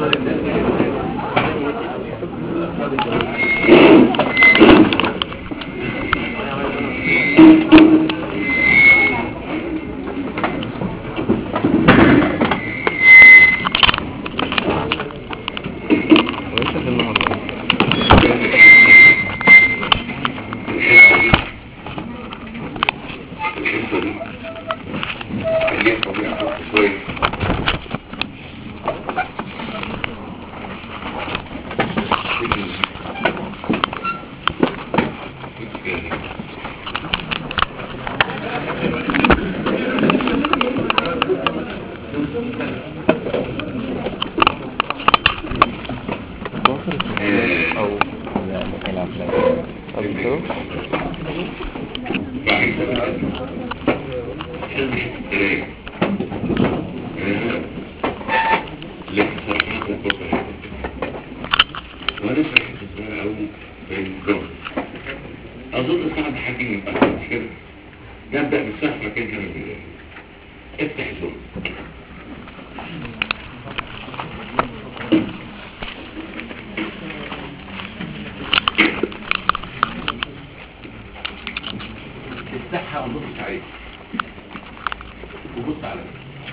كويسة في النهاردة الحته دي خليها طبيعة فوق شوية آه، أو لا ممكن أفلام أو بتشوف بعد كده بقى قراية. قراية. لكن صراحة وقفة وانا فرحت صغيرة قوي في الجوهر اظن صعب حد يبقى مش كده نبدأ بالصفحة كده كان البداية افتح الزوم افتحها وبص عليها وبص عليها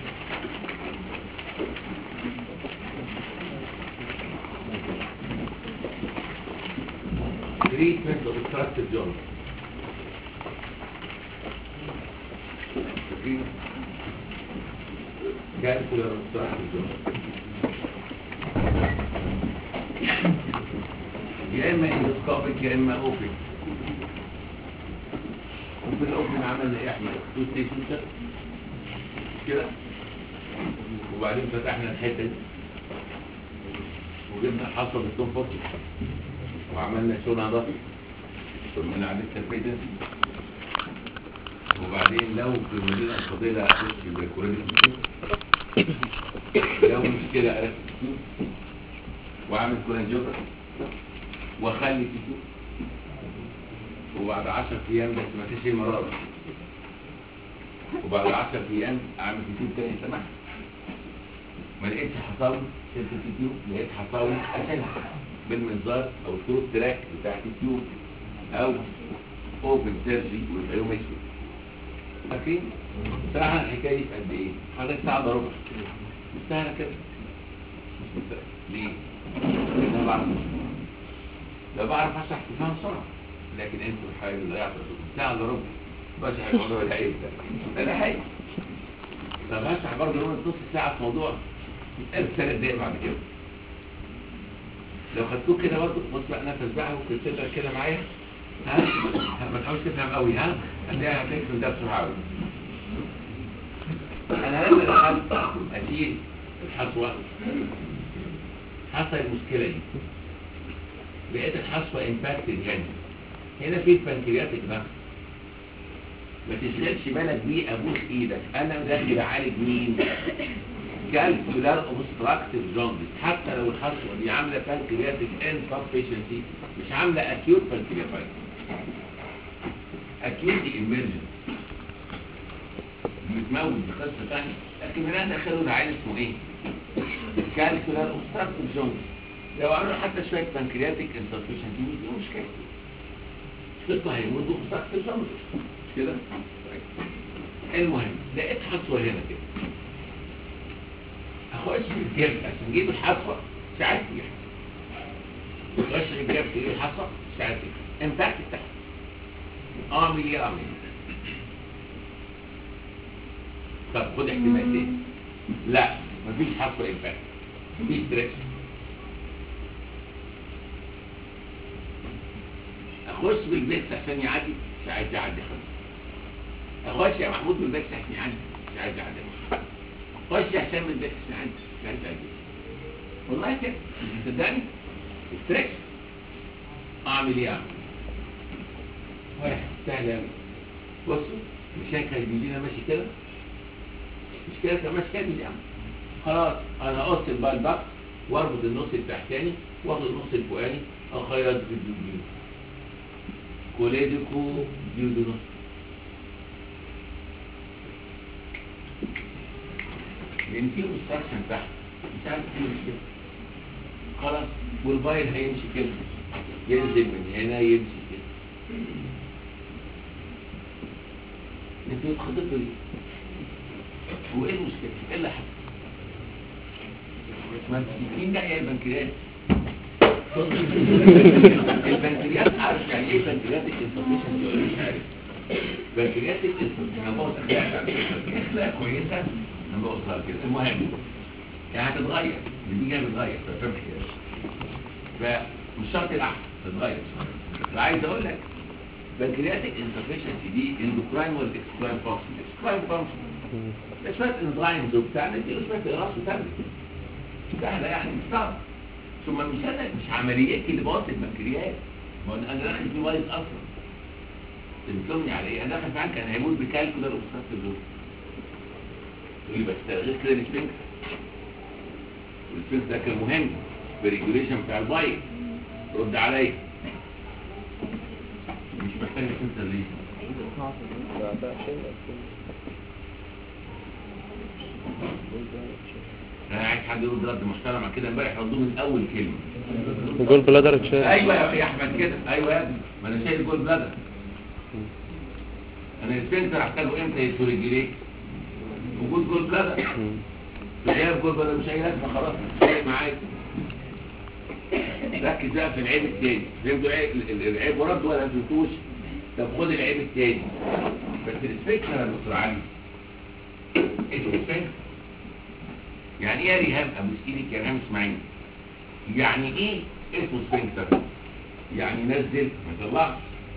treatment of obstructive joint فاكرين؟ calcular obstructive joint يا اما اندوسكوبيك يا اما اوبن وفي الاوبن عملنا ايه احنا تو ستيشن كده وبعدين فتحنا الحته دي وجبنا حصى بالتون فوق وعملنا شغل ضغط ثم عملنا التربيتنس وبعدين لو في المدينه الفضيله اخش بالكوريدي لو مش كده اركب كيو واعمل كورنجوجرا واخلي كيو وبعد 10 ايام بس ما فيش مراره وبعد 10 ايام اعمل كيو تاني سمحت ما لقيتش حصاوي شلت الكيو لقيت حصاوي اشيلها بالمنظار او التروت تراك بتاعت التيوب او اوبن سيرجي ويبقى يوم اسود فاكرين؟ بصراحه الحكايه دي في قد ايه؟ حوالي ساعه الا ربع مش سهله كده مش مستاهله ليه؟ لان انا بعرف أشرح. لو بعرف اشرح تفهم بسرعه لكن انتوا الحاجه اللي ضيعت ساعه الا ربع بشرح الموضوع العيب ده ده حقيقي طب هشرح برضه لمده نص ساعه في موضوع يتقال في ثلاث دقايق بعد كده لو خدتوه كده برضه بص بقى نفس بقى ممكن تقدر كده معايا ها ما تحاولش تفهم قوي ها هتلاقيها هتفهم ده بسرعه قوي انا لما دخلت اشيل الحصوه حصل المشكله دي لقيت الحصوه امباكتد هنا هنا في البنكرياتيك نفس ما تشغلش بالك بيه ابوس ايدك انا داخل اعالج مين كالكولار اوبستراكتيف جوندس حتى لو الحصوه دي عامله بانكرياتيك انسفشنسي مش عامله اكيوت بانكرياتايتس اكيوت دي ايمرجنت بتموت بقصه ثانيه لكن هنا داخله ده عيل اسمه ايه؟ كالكولار اوبستراكتيف جوندس لو عملوا حتى شويه بانكرياتيك انسفشنسي مش دي مشكله مشكلته هيموت اوبستراكتيف جوندس مش كده؟ طيب. المهم لقيت حصوه هنا كده اخش في الجبل عشان نجيب الحصوه مش عارف ايه اخش في الجبل تجيب الحصوه مش عارف ايه امباكت تحت اعمل ايه اعمل ايه طب خد احتمالين لا مفيش حصوه امباكت في ستريتش اخش بالبيتس عشان يعدي مش عايز يعدي خالص اخش يا محمود بالبيتس عشان يعدي مش عايز يعدي خش يا حسام بالبيتس مش عايز مش عايز يعدي والله كده مش هتصدقني ستريتش اعمل ايه اعمل واحد سهل قوي بصوا مشاكل بيجينا ماشي كده مش كده كان ماشي كده بيجي خلاص انا هقص بقى البق واربط النص التحتاني واخد النص الفوقاني اخيط في الديودينوس كوليديكو ديودينوس لان في مستكشن تحت مش عارف ايه المشكله خلاص والفايل هيمشي كده ينزل من هنا يمشي كده انتوا اتخطبتوا ليه؟ هو ايه المشكله؟ ايه اللي حصل؟ ما انت مين ده يا البنكرياس؟ البنكرياس عارف يعني ايه بنكرياتيك انفورميشن ولا مش عارف؟ بنكرياتيك انفورميشن انا بوصل اخلاق كويسه انا بوصل كده المهم يعني هتتغير اللي بيجي بيتغير فاهم كده فمش شرط العقل تتغير فعايز اقول لك بنكرياتيك انسفشنسي دي اندوكراين ولا اكسكراين فانكشن اكسكراين فانكشن ده شويه انزايمز وبتاع ندي له شويه اقراص وتابلت سهله يعني مش صعب ثم مش انا مش عملياتي اللي بوظت البنكرياس ما هو انا داخل فيه بايظ اصلا تلزمني على ايه انا داخل معاك كان هيموت بكالكولر وستات الزوج تقول لي بس غير كده السفنكس والسفنكس ده كان مهم في الريجوليشن بتاع البايظ رد عليا مش محتاج السنسر ليه لا ده شيء انا عايز حد يرد رد محترم كده امبارح ردوه من اول كلمه جول بلادر اتشال ايوه يا يا احمد كده ايوه يا ابني ما انا شايل جول بلادر انا السنسر احتاجه امتى يتوريجيليت وجود جول بلادر غياب جول بلادر مش اي لازمه خلاص مش فارق معاك ركز بقى في العيب التاني فهمتوا العيب ال- العيب ورد ولا فهمتوش طب خد العيب التاني بس السبيكتر يا دكتور علي السبيكتر يعني ايه يا ريهام ابو سكينك يا ريهام اسماعيل يعني ايه اسمه سفنكتر يعني نزل ما طلعش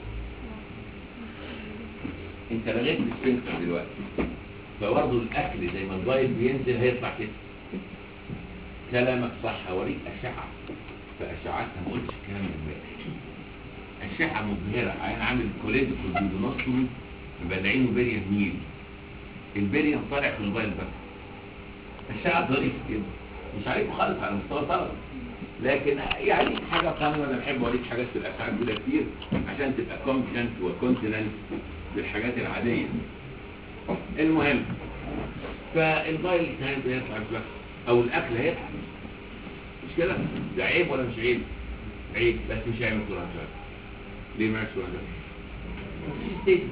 انت لغيت السفنكتر دلوقتي فبرضه الاكل زي ما البايض بينزل هيطلع كده كلامك صح هوريك اشعه فاشعتها ما قلتش الكلام ده امبارح اشعه مبهره انا عامل كوليديكول بيدونوستومي مبلعينه بيريا ميل البيريا طالع في البايض بس الشعب ظريف كده مش عليكم خالص على مستوى طلبة لكن يعني حاجة قانونية انا بحب اوريك حاجات في الاسعار كده كتير عشان تبقى كومبتنت وكونتيننت بالحاجات العادية المهم فالبايل كان بيطلع بس او الاكل هيطلع مش كده ده عيب ولا مش عيب عيب بس مش هيعمل كورانجات ليه ما يعملش كورانجات مفيش ستيت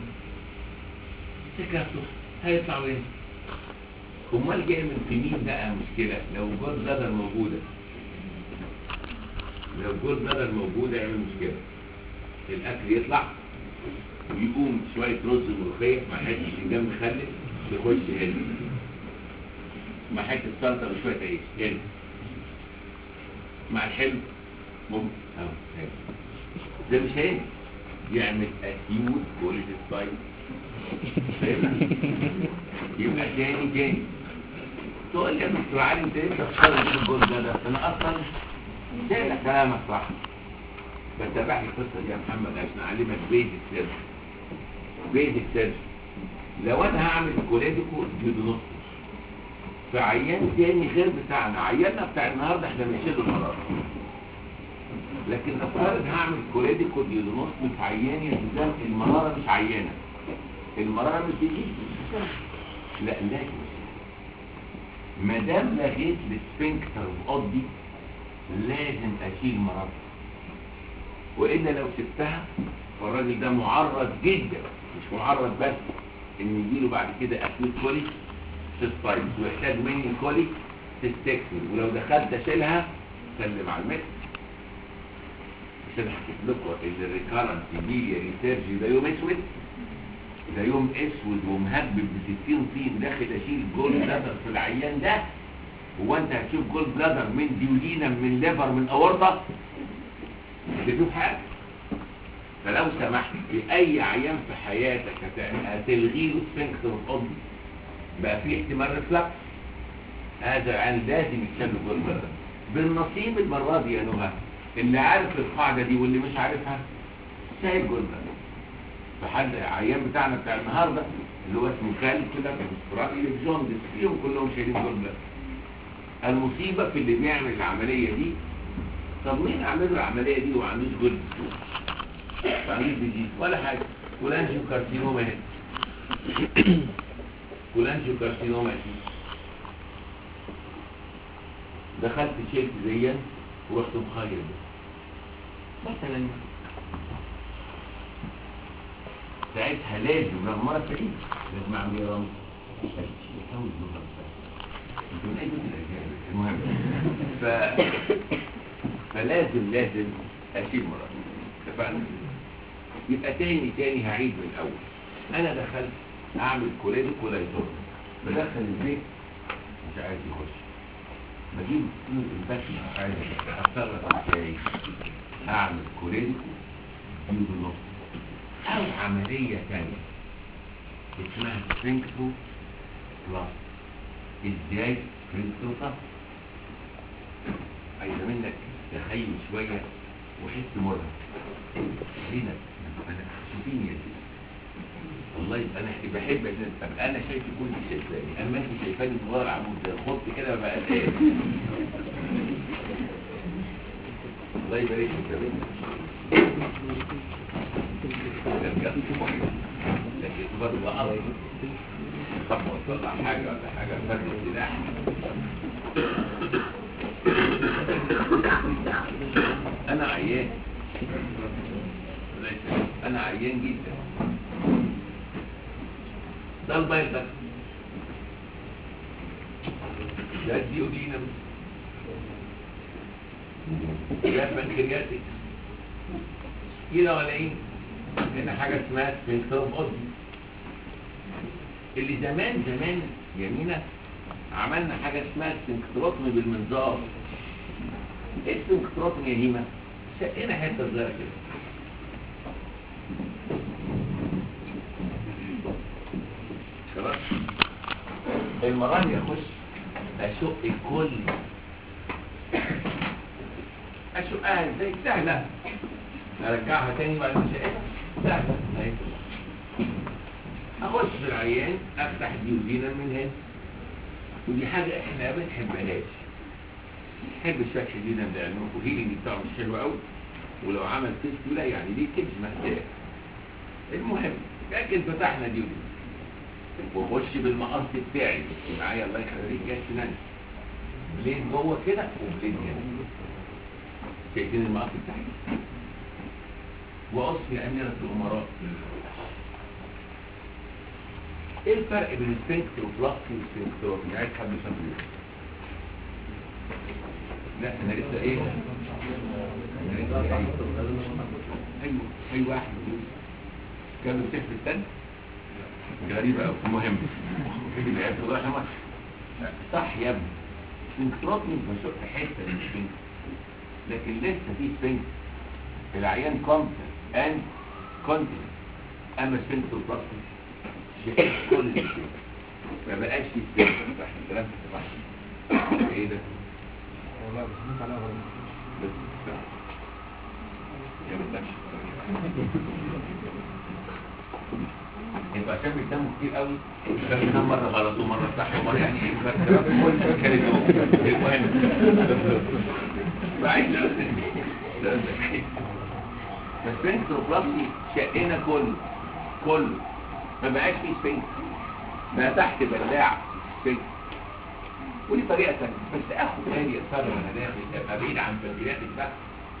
سكة هيطلع وين امال جاي من في مين بقى مشكله لو جول بلادر موجوده لو جول بلادر موجوده يعمل مشكله الاكل يطلع ويقوم شويه رز وملوخيه مع حته فنجان مخلل يخش هنا مع حته سلطه وشويه عيش هنا مع الحلو ممكن اهو هنا ده مش هنا يعمل اكيوت كوليستايل يبقى تاني تاني تقول لي يا دكتور علي انت ايه تختار الجول ده ده انا اصلا شايل كلامك صح فتابع لي القصه دي يا محمد عشان اعلمك بيزك سيرش بيزك سيرش لو انا هعمل كوليديكو ديودونوستوس في عيان تاني غير بتاعنا عياننا بتاع النهارده احنا بنشيل المرض لكن افترض هعمل كوليديكو ديودونوستوس في عياني قدام المراره مش عيانه المراره مش بيجي لا لازم ما دام لغيت السفنكتر القضي لازم اشيل مرض والا لو سبتها فالراجل ده معرض جدا مش معرض بس ان يجيله بعد كده اكيوت كوليك سيستايتس ويحتاج مني كوليك تستكمل ولو دخلت اشيلها سلم على المتر عشان حكيت لكم ان الريكارنت بيليا ريسيرجي ده يوم اسود ده يوم اسود ومهبب ب 60 طين داخل اشيل جول بلادر في العيان ده هو انت هتشوف جول بلادر من ديولينا من ليفر من اورطه تشوف حاجه فلو سمحت في اي عيان في حياتك هت- هتلغي له سفنكتر القضي بقى في احتمال ريفلكس هذا العيان لازم يتشال له جول بلادر بالنصيب المره دي يا نهى اللي عارف القاعده دي واللي مش عارفها شايل جول بلادر فحد عيان بتاعنا بتاع النهارده اللي هو اسمه خالد كده في استراليا اللي جوندس فيهم كلهم شايلين جول بلادر المصيبه في اللي بيعمل العمليه دي طب مين عامل له العمليه دي وما عندوش جولد ستون ما عندوش ديزيز ولا حاجه كولانجيو كارسينوما هنا كولانجيو كارسينوما هنا دخلت شلت دي ورحت مخير مثلا ساعتها لازم رغم مرة بعيد لازم اعمل ايه رمز يحاول يظهر يمكن اي بيت الاجانب المهم ف... فلازم لازم اشيل مرة اتفقنا يبقى تاني تاني هعيد من الاول انا دخلت اعمل كوليدو كولايتور بدخل البيت مش عايز يخش بجيب فيه الباكي مش عايز اتصرف ازاي اعمل كوليدو بيوبنوس او عملية تانية اسمها سفنكتو بلاس ازاي سفنكتو بلاس عايزة منك تخيل شوية وحس مرهق خلينا انا شوفيني يا سيدي والله يبقى انا بحب ان ابقى انا شايف كل شيء ثاني اما انت شايفاني صغير عمود زي الخط كده ببقى قلقان الله يبارك فيك يا بنت لكن برضه بقى طب وطلع حاجه ولا حاجه فرد السلاح انا عيان الله يسلمك. انا عيان جدا ده البيض ده ده الديودينم ده البنكرياتيك كده ولا ايه هنا حاجه اسمها سفنكتر اوزي اللي زمان زمان يمينة عملنا حاجه اسمها سفنكتروتمي بالمنظار ايه السفنكتروتمي يا هيمه شقينا حته صغيره كده خلاص المرة دي اخش اشق الكل اشقها ازاي سهلة ارجعها تاني بعد ما شقتها سهلة اهي اخش في العيان افتح ديودينا من هنا ودي حاجة احنا ما بنحبهاش نحب الشكل دي ده لانه الهيلينج بتاعه مش حلو قوي ولو عمل فيستولا يعني دي كبس محتاج المهم لكن فتحنا ديودينا واخش بالمقص بتاعي معايا الله يخليك يا سنان بليد جوه كده وبليد هنا شايفين المقص بتاعي واقص يا اميره الامراء ايه الفرق بين السفنكتر وبلاستي والسفنكتر عايز حد يفهم لا انا لسه ايه انا لسه ايه ايوه ايوه واحد كان بتحب التاني غريبة أوي المهم كده بقى الله يرحمك صح يا ابني سفنكترات مش بشوف في حتة من السفنكت لكن لسه في سفنكت العيان كونتنت اند كونتنت اما سفنكتر بلاستيك شكل كل السفنكت ما بقاش في سفنكت صح الكلام ده صح ايه ده؟ والله بس ممكن عليها غلط بس يا بتمشي يبقى عشان بيتناموا كتير قوي كان بينام مره غلط ومره صح ومره يعني ايه فاكر كل كان المهم بعيد فالسفنكتر بلاسي شقنا كله كله ما بقاش فيه سفنكتر بقى تحت بلاع سفنكتر ودي طريقه ثانيه بس اخد بالي اتصرف وانا داخل ابقى بعيد عن بنكريات البحث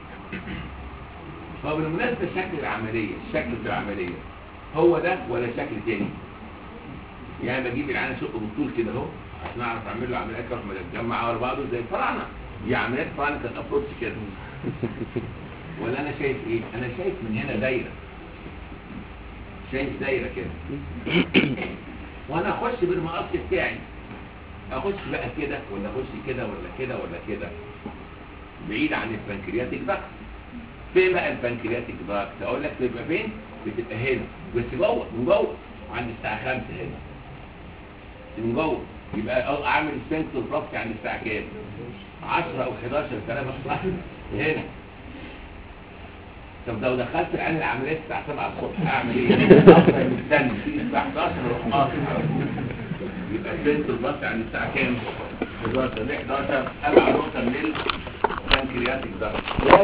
هو بالمناسبه شكل العمليه الشكل في العمليه هو ده ولا شكل تاني يعني بجيب العين اشق بالطول كده اهو عشان اعرف اعمل له عمليات رحمه تتجمع ورا بعضه زي الفراعنه دي عمليات فراعنه كانت ابروتش كده ولا انا شايف ايه انا شايف من هنا دايره شايف دايره كده وانا اخش بالمقص بتاعي اخش بقى كده ولا اخش كده ولا كده ولا كده بعيد عن البنكرياتيك ضغط فين بقى البنكرياتيك ضغط اقول لك بيبقى فين بتبقى هنا بس جوه من جوه عند الساعه 5 هنا من جوه يبقى اعمل سبنكتر بلوك عند الساعه كام 10 او 11 كلامك صح هنا طب لو دخلت العين العمليه الساعه 7 الصبح اعمل ايه؟ افضل مستني في الساعه 11 اروح قاطع يبقى سبنكتر بلوك عند الساعه كام؟ 11 ل 11 ابعد نقطه من البنكرياتيك ضغط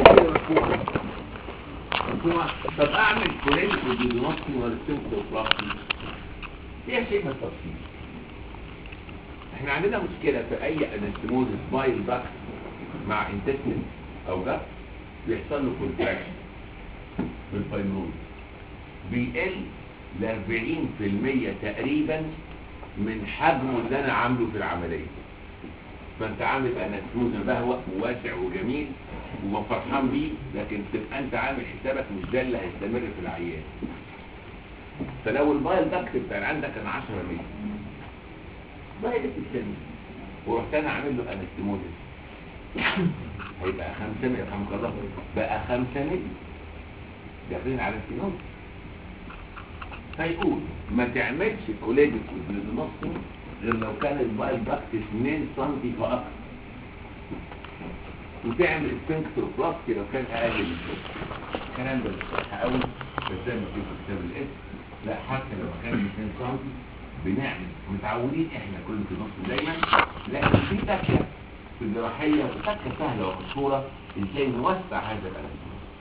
مفهومة؟ طب اعمل كولينيك وديجنوستي ولا سيمتوم بلاستي فيها شيء من التفصيل احنا عندنا مشكله في اي انستموزس بايل داكت مع انتستين او داكت بيحصل له كونتراكشن بالفايبروز بيقل ل 40% تقريبا من حجمه اللي انا عامله في العمليه فانت عامل انستموز بهوأ وواسع وجميل وفرحان بيه لكن تبقى انت عامل حسابك مش ده اللي هيستمر في العيان فلو البايل داكت بتاع عندك كان 10 مللي بايل في السن ورحت انا عامل له انستموزس هيبقى 5 مللي رحمك الله بقى 5 مللي داخلين على السينوز فيقول ما تعملش كوليدك بالنص غير لو كان البايل داكت 2 سم فاكثر وتعمل سفنكتر بلاستي لو كان اقل من كده الكلام ده مش صح قوي بس زي ما في كتاب الاسم لا حتى لو كان 2 سم بنعمل متعودين احنا كل في نص دايما لكن في تكه في الجراحيه وتكه سهله ومشهوره ازاي نوسع هذا الالم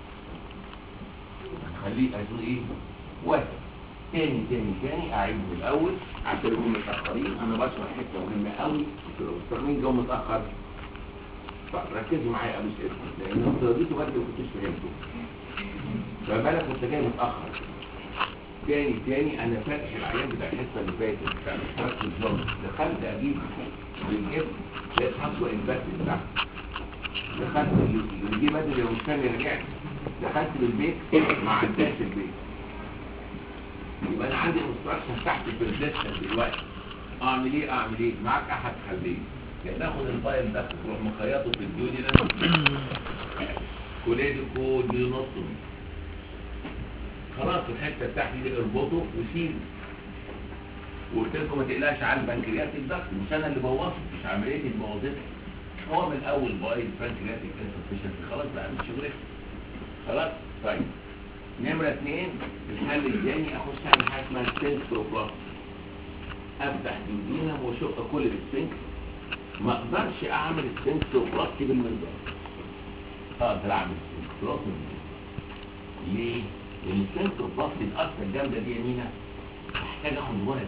نخليه ازول ايه واسع تاني تاني تاني اعيد من الاول عشان يكونوا متاخرين انا بشرح حته مهمه قوي المستمعين جو متاخر فركزوا معايا قبل كده لان انتوا جيتوا بدري ما كنتوش فهمتوا فما بالك كنت جاي متاخر تاني تاني انا فاتح العيان بتاع الحصه اللي فاتت بتاع الاشتراك الجمل دخلت اجيب بالجبن لقيت حصوه انفكت بتاعته دخلت اللي جه بدري لو مش تاني رجعت دخلت بالبيت ما عداش البيت يبقى انا عندي انستراكشن تحت في الريزيستنس دلوقتي اعمل ايه اعمل ايه معاك احد حلين يا تاخد الفايل ده تروح مخيطه في الديودينم كوليديكو ديونوستومي خلاص الحته بتاعتي دي اربطه وشيله وقلت لكم ما تقلقش على البنكرياتيك ضغط مش انا اللي بوظته مش عمليتي اللي بوظتها هو من الاول بايظ بنكرياتيك انسفشنسي خلاص بقى مش شغلتي خلاص طيب نمرة اثنين الحل الثاني اخش اعمل حاجه اسمها سفنكتروبلاست افتح ديودينم واشق كل السفنكت ما اقدرش اعمل سفنكتروبلاست بالمنظار اقدر اعمل سفنكتروبلاست بالمنظار ليه؟ لان السفنكتروبلاست الاكثر جامده دي يمينة محتاج اخد ولد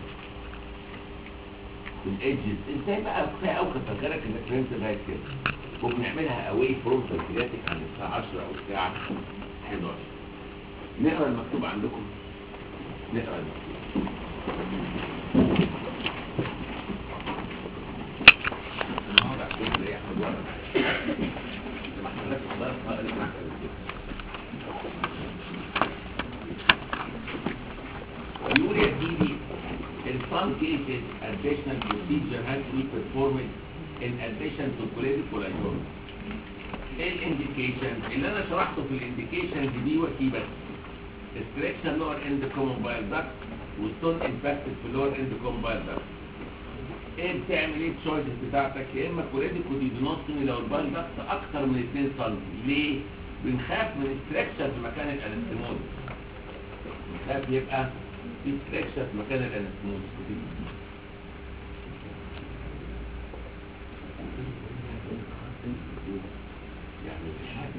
في الايدجز ازاي بقى كفايه او فاكرك انك فهمت لغايه كده وبنعملها اواي فروم سيركيلاتيك عند الساعه 10 او الساعه 11 نقرا المكتوب عندكم نقرا المكتوب النهارده عشان ايه احمد ورقه ما حضرتك حضرتك ما قالت معاك قبل كده ويقول يا سيدي in some cases additional procedure has to be performed in addition to cholecystectomy ايه الانديكيشن اللي انا شرحته في الانديكيشن دي وكي بس استريكشن لور اند كومن بايل داكت والستون امباكتد في اللور اند كومن بايل داكت ايه بتعمل ايه التشويسز بتاعتك يا اما كوليديكو ديدونوستومي لو البايل داكت اكتر من 2 سم ليه بنخاف من استريكشن في مكان الانستموز بنخاف يبقى في استريكشن في مكان الانستموز يعني مش حاجه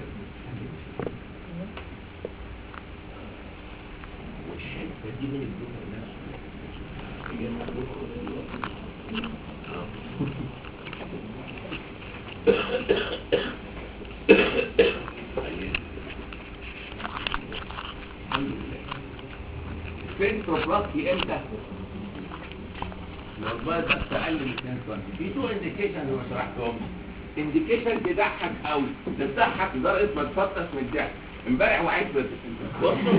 والحته دي من الجمله نفسها هي الموضوع الحمد لله السنتروبلاستي امتى؟ لو البايض بس اقل من 2 سم في تو انديكيشن اللي ما شرحتهمش انديكيشن بيضحك قوي ده بتضحك لدرجه ما تفطس من الضحك امبارح وعيت بس بصوا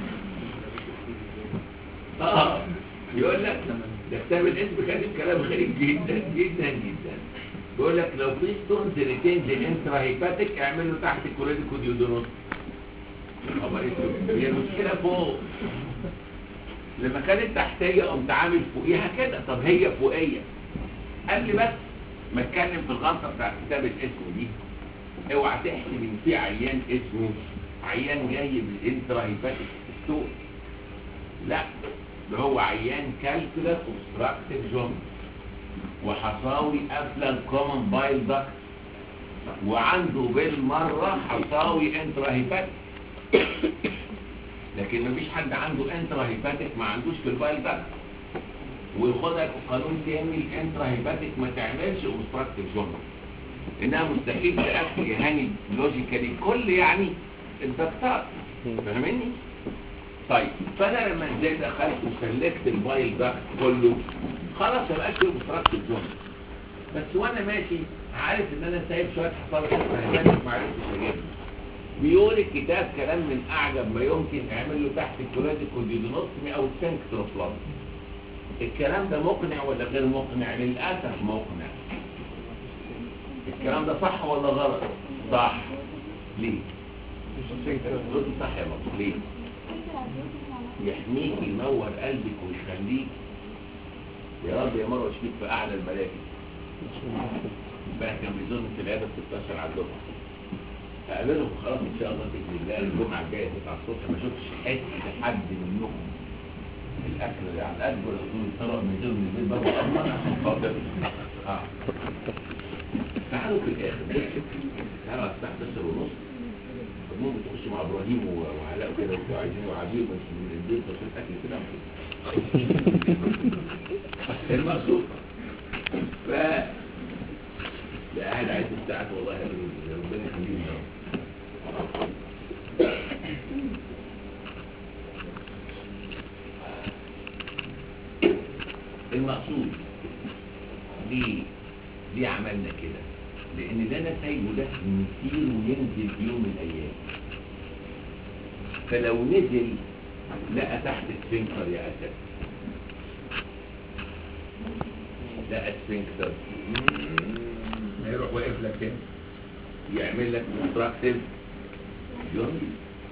اه يقول لك ده كتاب الاسم كاتب كلام غريب جدا جدا جدا بيقول لك لو في ستونز ريتينز انترا هيباتيك اعمله تحت الكوريديكو ديودونوس خبر اسود هي المشكله فوق لما كانت تحتيه قمت عامل فوقيها كده طب هي فوقيه قال لي بس ما اتكلم في الغلطه بتاعت كتاب الاسم دي اوعى تحكي من في عيان اسمه عيان جاي بالانترا هيباتيك ستون لا ده هو عيان كالكولر اوبستراكتيف جون وحصاوي قافله الكومن بايل داكت وعنده بالمره حصاوي انترا هيباتيك لكن مفيش حد عنده انترا هيباتيك ما عندوش في البايل داكت وياخدها قانون تاني الانترا هيباتيك ما تعملش اوبستراكتيف جونر انها مستحيل تاكل يعني لوجيكالي كل يعني الدكتور فاهمني؟ طيب فانا لما نزلت دخلت وسلكت البايل داكت كله خلاص ما بقاش فيه اوبستراكتيف جونر بس وانا ماشي عارف ان انا سايب شويه حصان هيباتيك ما عرفتش اجيبها بيقول الكتاب كلام من اعجب ما يمكن اعمل له تحت الكولاديك والديدونوستمي او السنكتروبلازم الكلام ده مقنع ولا غير مقنع للاسف مقنع الكلام ده صح ولا غلط صح ليه قلت صح يا مصر ليه يحميك ينور قلبك ويخليك يا رب يا مروه اشفيك في اعلى المراكز بقى كان بيزورني في العياده 16 على الدفعه هقابلهم خلاص ان شاء الله باذن الله الجمعه الجايه 9 الصبح ما شفتش حته حد منهم الاكل اللي على قد ولا يكون طرق من غير من البيت بره اصلا عشان خاطر اه تعالوا في الاخر تعالوا على الساعه 11 ونص ممكن تخشوا مع ابراهيم و- وعلاء وكده وانتوا عايزين وعبير بس من البيت بس الاكل كده المقصود ف ده قاعد عايز الساعات والله يا رب- ربنا يخليهم يا رب المقصود ليه ليه عملنا كده لان اللي انا سايبه ده يسير وينزل في يوم من الايام فلو نزل لقى تحت السفنكتر يا اسد لقى السفنكتر هيروح واقف لك تاني يعمل لك كونتراكتيف يوم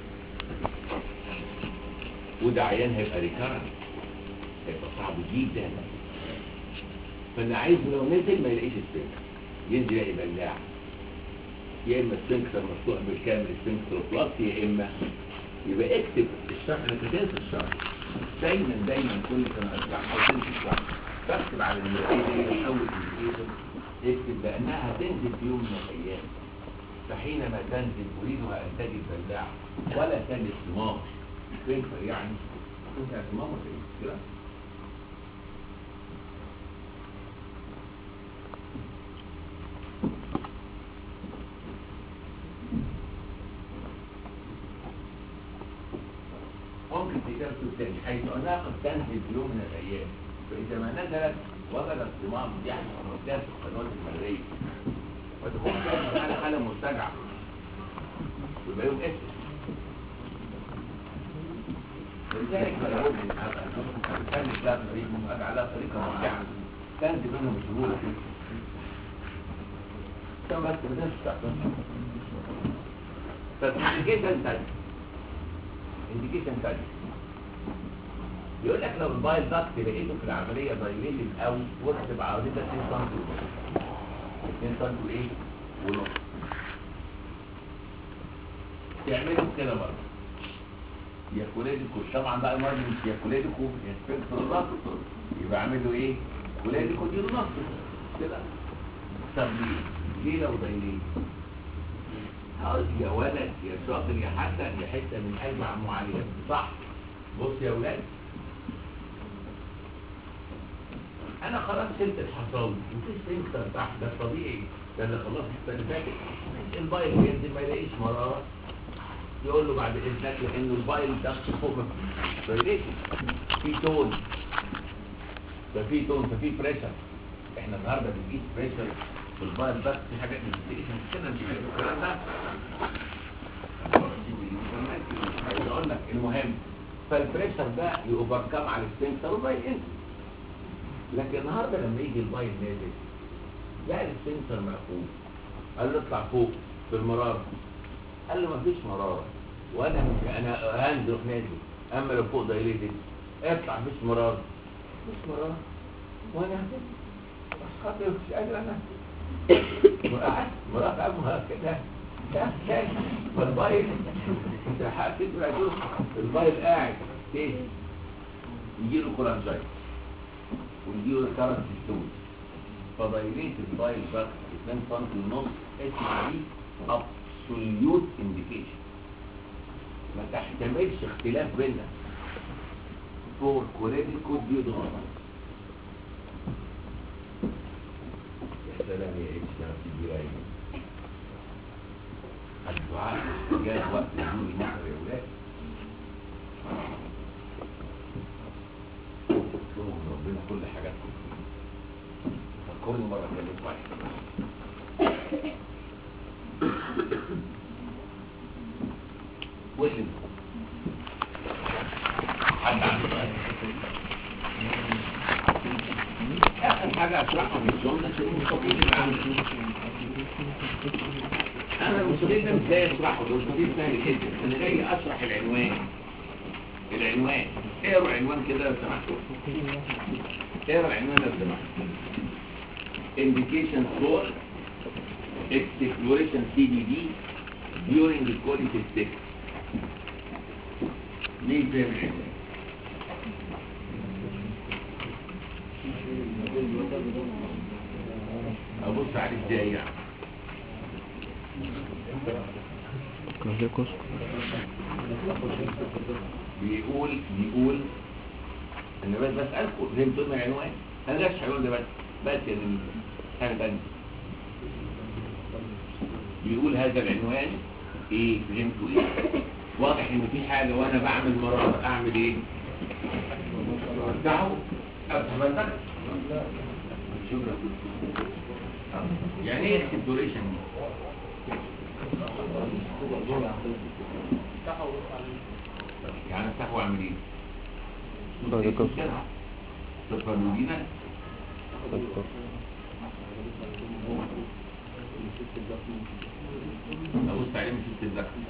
وده عيان هيبقى ريكارنت هيبقى صعب جدا فانا عايزه لو نزل ما يلاقيش السفنكتر ينزل يلاقي بلاع يا اما السفنكتر مفتوح بالكامل السفنكتر بلس يا اما يبقى اكتب الشرح انا كتبت الشرح دايما دايما كل سنه اشرح او تنسى الشرح بكتب على المرئيه دي اول انديكيشن اكتب بانها تنزل في يوم من الايام فحينما تنزل اريدها ان تجد بلاعه ولا تجد ثمار سفنكتر يعني تنزل ثمار ولا ايه كده ممكن تجابته الثاني حيث انها قد تنزل في يوم من الايام فاذا ما نزلت وجدت صمام يحدث مرتبط في القنوات المرئيه وتكون كانت على حاله مرتجعه يبقى يوم اسم لذلك فلا بد من هذا كان لا طريق على طريقه مرجعه تنزل منه بسهوله كم بس بدنش تحصل فالانديكيشن تاني انديكيشن تاني يقول لك لو البايل داكت لقيته في العمليه دايليتد قوي واكتب عرضيه 2 سم 2 سم وايه ونص تعملوا كده برضه يا كوليديكو طبعا بقى المرض مش يا كوليديكو يا سبيكتر الربط يبقى اعمل له ايه كوليديكو دي له نص كده طب ليه ليه لو دايليت هقول يا ولد يا شاطر يا حسن يا حته من قلب عمو علي صح بص يا ولاد انا خلاص شلت الحصان وفي سفنكتر تحت ده الطبيعي ده اللي خلاص السنه اللي فاتت البايل ينزل ما يلاقيش مراره يقول له بعد اذنك لانه البايل ده فوق ما فيش في تون ففي تون ففي بريشر احنا النهارده بنقيس بريشر في البايل بس في حاجات ما بتقيس كده مش عارف الكلام ده عايز اقول لك المهم فالبريشر ده يوفركم على السفنكتر والبايل ينزل لكن النهارده لما يجي البايل نازل لقى السنسر مقفول قال له اطلع فوق في المراره قال له مفيش مراره وانا مش انا هنزل في نازل اما لو فوق دايليتد اطلع مفيش مراره مفيش مراره وانا هنزل بس خاطر مش قادر انا وقعدت مرات ابوها كده كان كان فالبايل انت حاسس البايل قاعد ايه يجي له كولانجايت ويجيله ريكارنت ستون فدايليت البايل باك 2 سم ونص اسمع دي ابسوليوت انديكيشن ما تحتملش اختلاف بيننا فور كوليديكو ديودونات سلام يا اتش ده في رايق الدعاء جاء وقت نزول المطر يا ولاد اطلبوا من ربنا كل حاجاتكم فكرني مرة كلمت واحد وحلم حد عنده سؤال؟ اخر حاجة اشرحها في الجملة شنو المستقيم اللي عامل انا المستقيم ده مش جاي اشرحه ده المستقيم سهل جدا انا جاي اشرح العنوان العنوان اقرا العنوان كده لو سمحتوا اقرا العنوان لو سمحتوا indication for exploration CBD during the quality check مين فاهم العنوان؟ ابص عليه ازاي يعني بيقول بيقول انا بس بسالكم فهمتوا من العنوان انا جاش العنوان ده بس بس يا زميلي حاجه ثانيه بيقول هذا العنوان ايه فهمتوا ايه واضح ان في حاجه وانا بعمل مراره اعمل ايه افتحه افتح بندق شكرا يعني ايه اكسبلوريشن دي يعني افتحه واعمل ايه بعد كده. تفرجينا ابص عليه من ست الذكر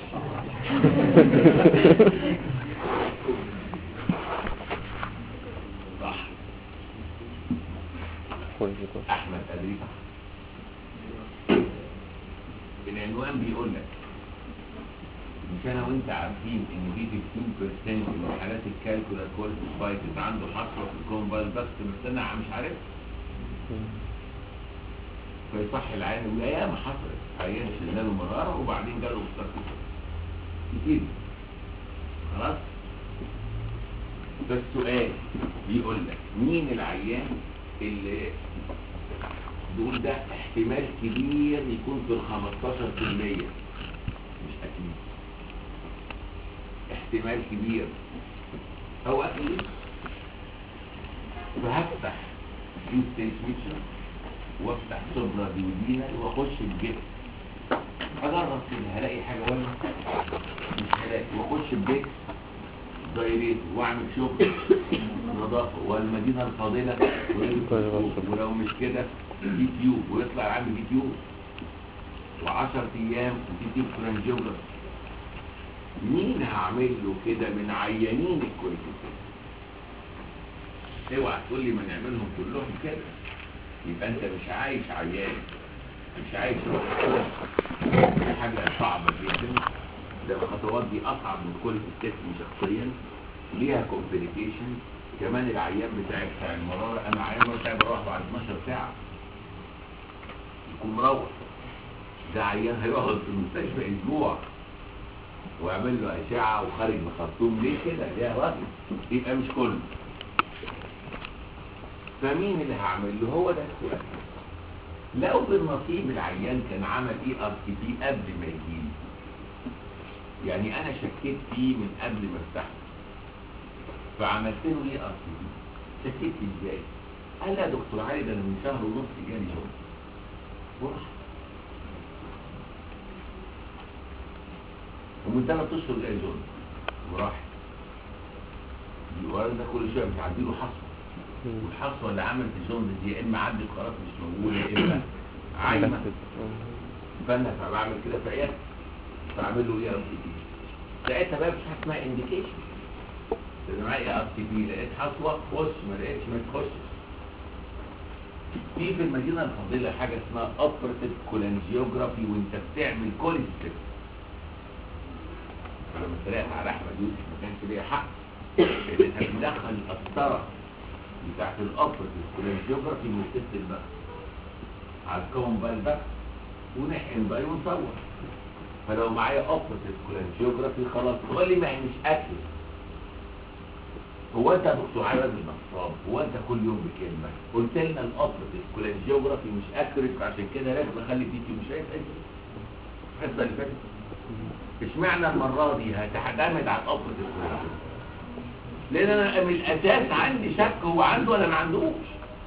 صح احمد ادري صح العنوان بيقول لك مش انا وانت عارفين ان في 15% من حالات الكالكولا كولسبايتس عنده حصوه في الكومبال بس بس انا مش عارف فيصح العين يقول يا ما حصلت عيان شلنا له مراره وبعدين جاله مستقبل كتير خلاص فالسؤال بيقول لك مين العيان اللي دول ده احتمال كبير يكون في ال 15% مش اكيد احتمال كبير او اكيد فهفتح يو ستيج ميتشر وافتح سوبرا ديودينا واخش الجبس اجرب كده هلاقي حاجه ولا مش هلاقي واخش البيت دايريت واعمل شغل نظافه والمدينه الفاضله ويلبس الصوت. ولو مش كده في تيوب ويطلع عندي في تيوب و10 ايام وفي تيوب فرانجيوجرافي مين هعمل له كده من عيانين الكوليكتين اوعى تقول لي ما نعملهم كلهم كده يبقى انت مش عايش عيان مش عايش دي حاجه صعبه جدا ده الخطوات دي اصعب من كل التست شخصيا ليها كومبليكيشن كمان العيان بتاعي بتاع المراره انا عيان بتاعي بروح بعد 12 ساعه يكون مروح ده عيان هيقعد في المستشفى اسبوع واعمل له اشعه وخارج من خرطوم ليه كده يا راجل يبقى مش كله فمين اللي هعمل له هو ده السؤال لو بالنصيب العيان كان عمل ايه ار تي بي قبل ما يجيلي يعني انا شكيت فيه من قبل ما افتحه فعملت له ايه ار تي بي شكيت فيه ازاي قال لي يا دكتور علي ده انا من شهر ونص جالي شغل وراح ومن ثلاث اشهر جالي شغل وراح الولد ده كل شويه بتعدي له حصوه والحصوه اللي عملت الجوندس دي يا اما عدت خلاص مش موجوده يا اما عايمه فانا فبعمل كده في عيادتي فاعمل له ايه ار تي بي ساعتها بقى مفيش حاجه اسمها انديكيشن اذا معايا ار تي بي لقيت حصوه خش ما لقيتش ما تخشش في في المدينه الفاضله حاجه اسمها اوبرتيف كولانجيوجرافي وانت بتعمل كوليستيك فلما اتريقت على احمد يوسف ما كانش ليا حق انت بتدخل القسطره بتاعت الاوبرتيف كولانجيوجرافي من الست البقى على الكون بقى البقى ونحقن بقى ونصور فلو معايا اوبرتيف كولانجيوجرافي خلاص تقول لي ما هي مش اكل هو انت يا دكتور علي راجل نصاب هو انت كل يوم بكلمه قلت لنا الاوبريتيف كولانجيوجرافي مش اكوريت عشان كده لازم اخلي فيكي مش عايز اي الحصه اللي فاتت اشمعنى المره دي هتعتمد على الاوبريتيف كولانجيوجرافي لان انا من الاساس عندي شك هو عنده ولا ما عندوش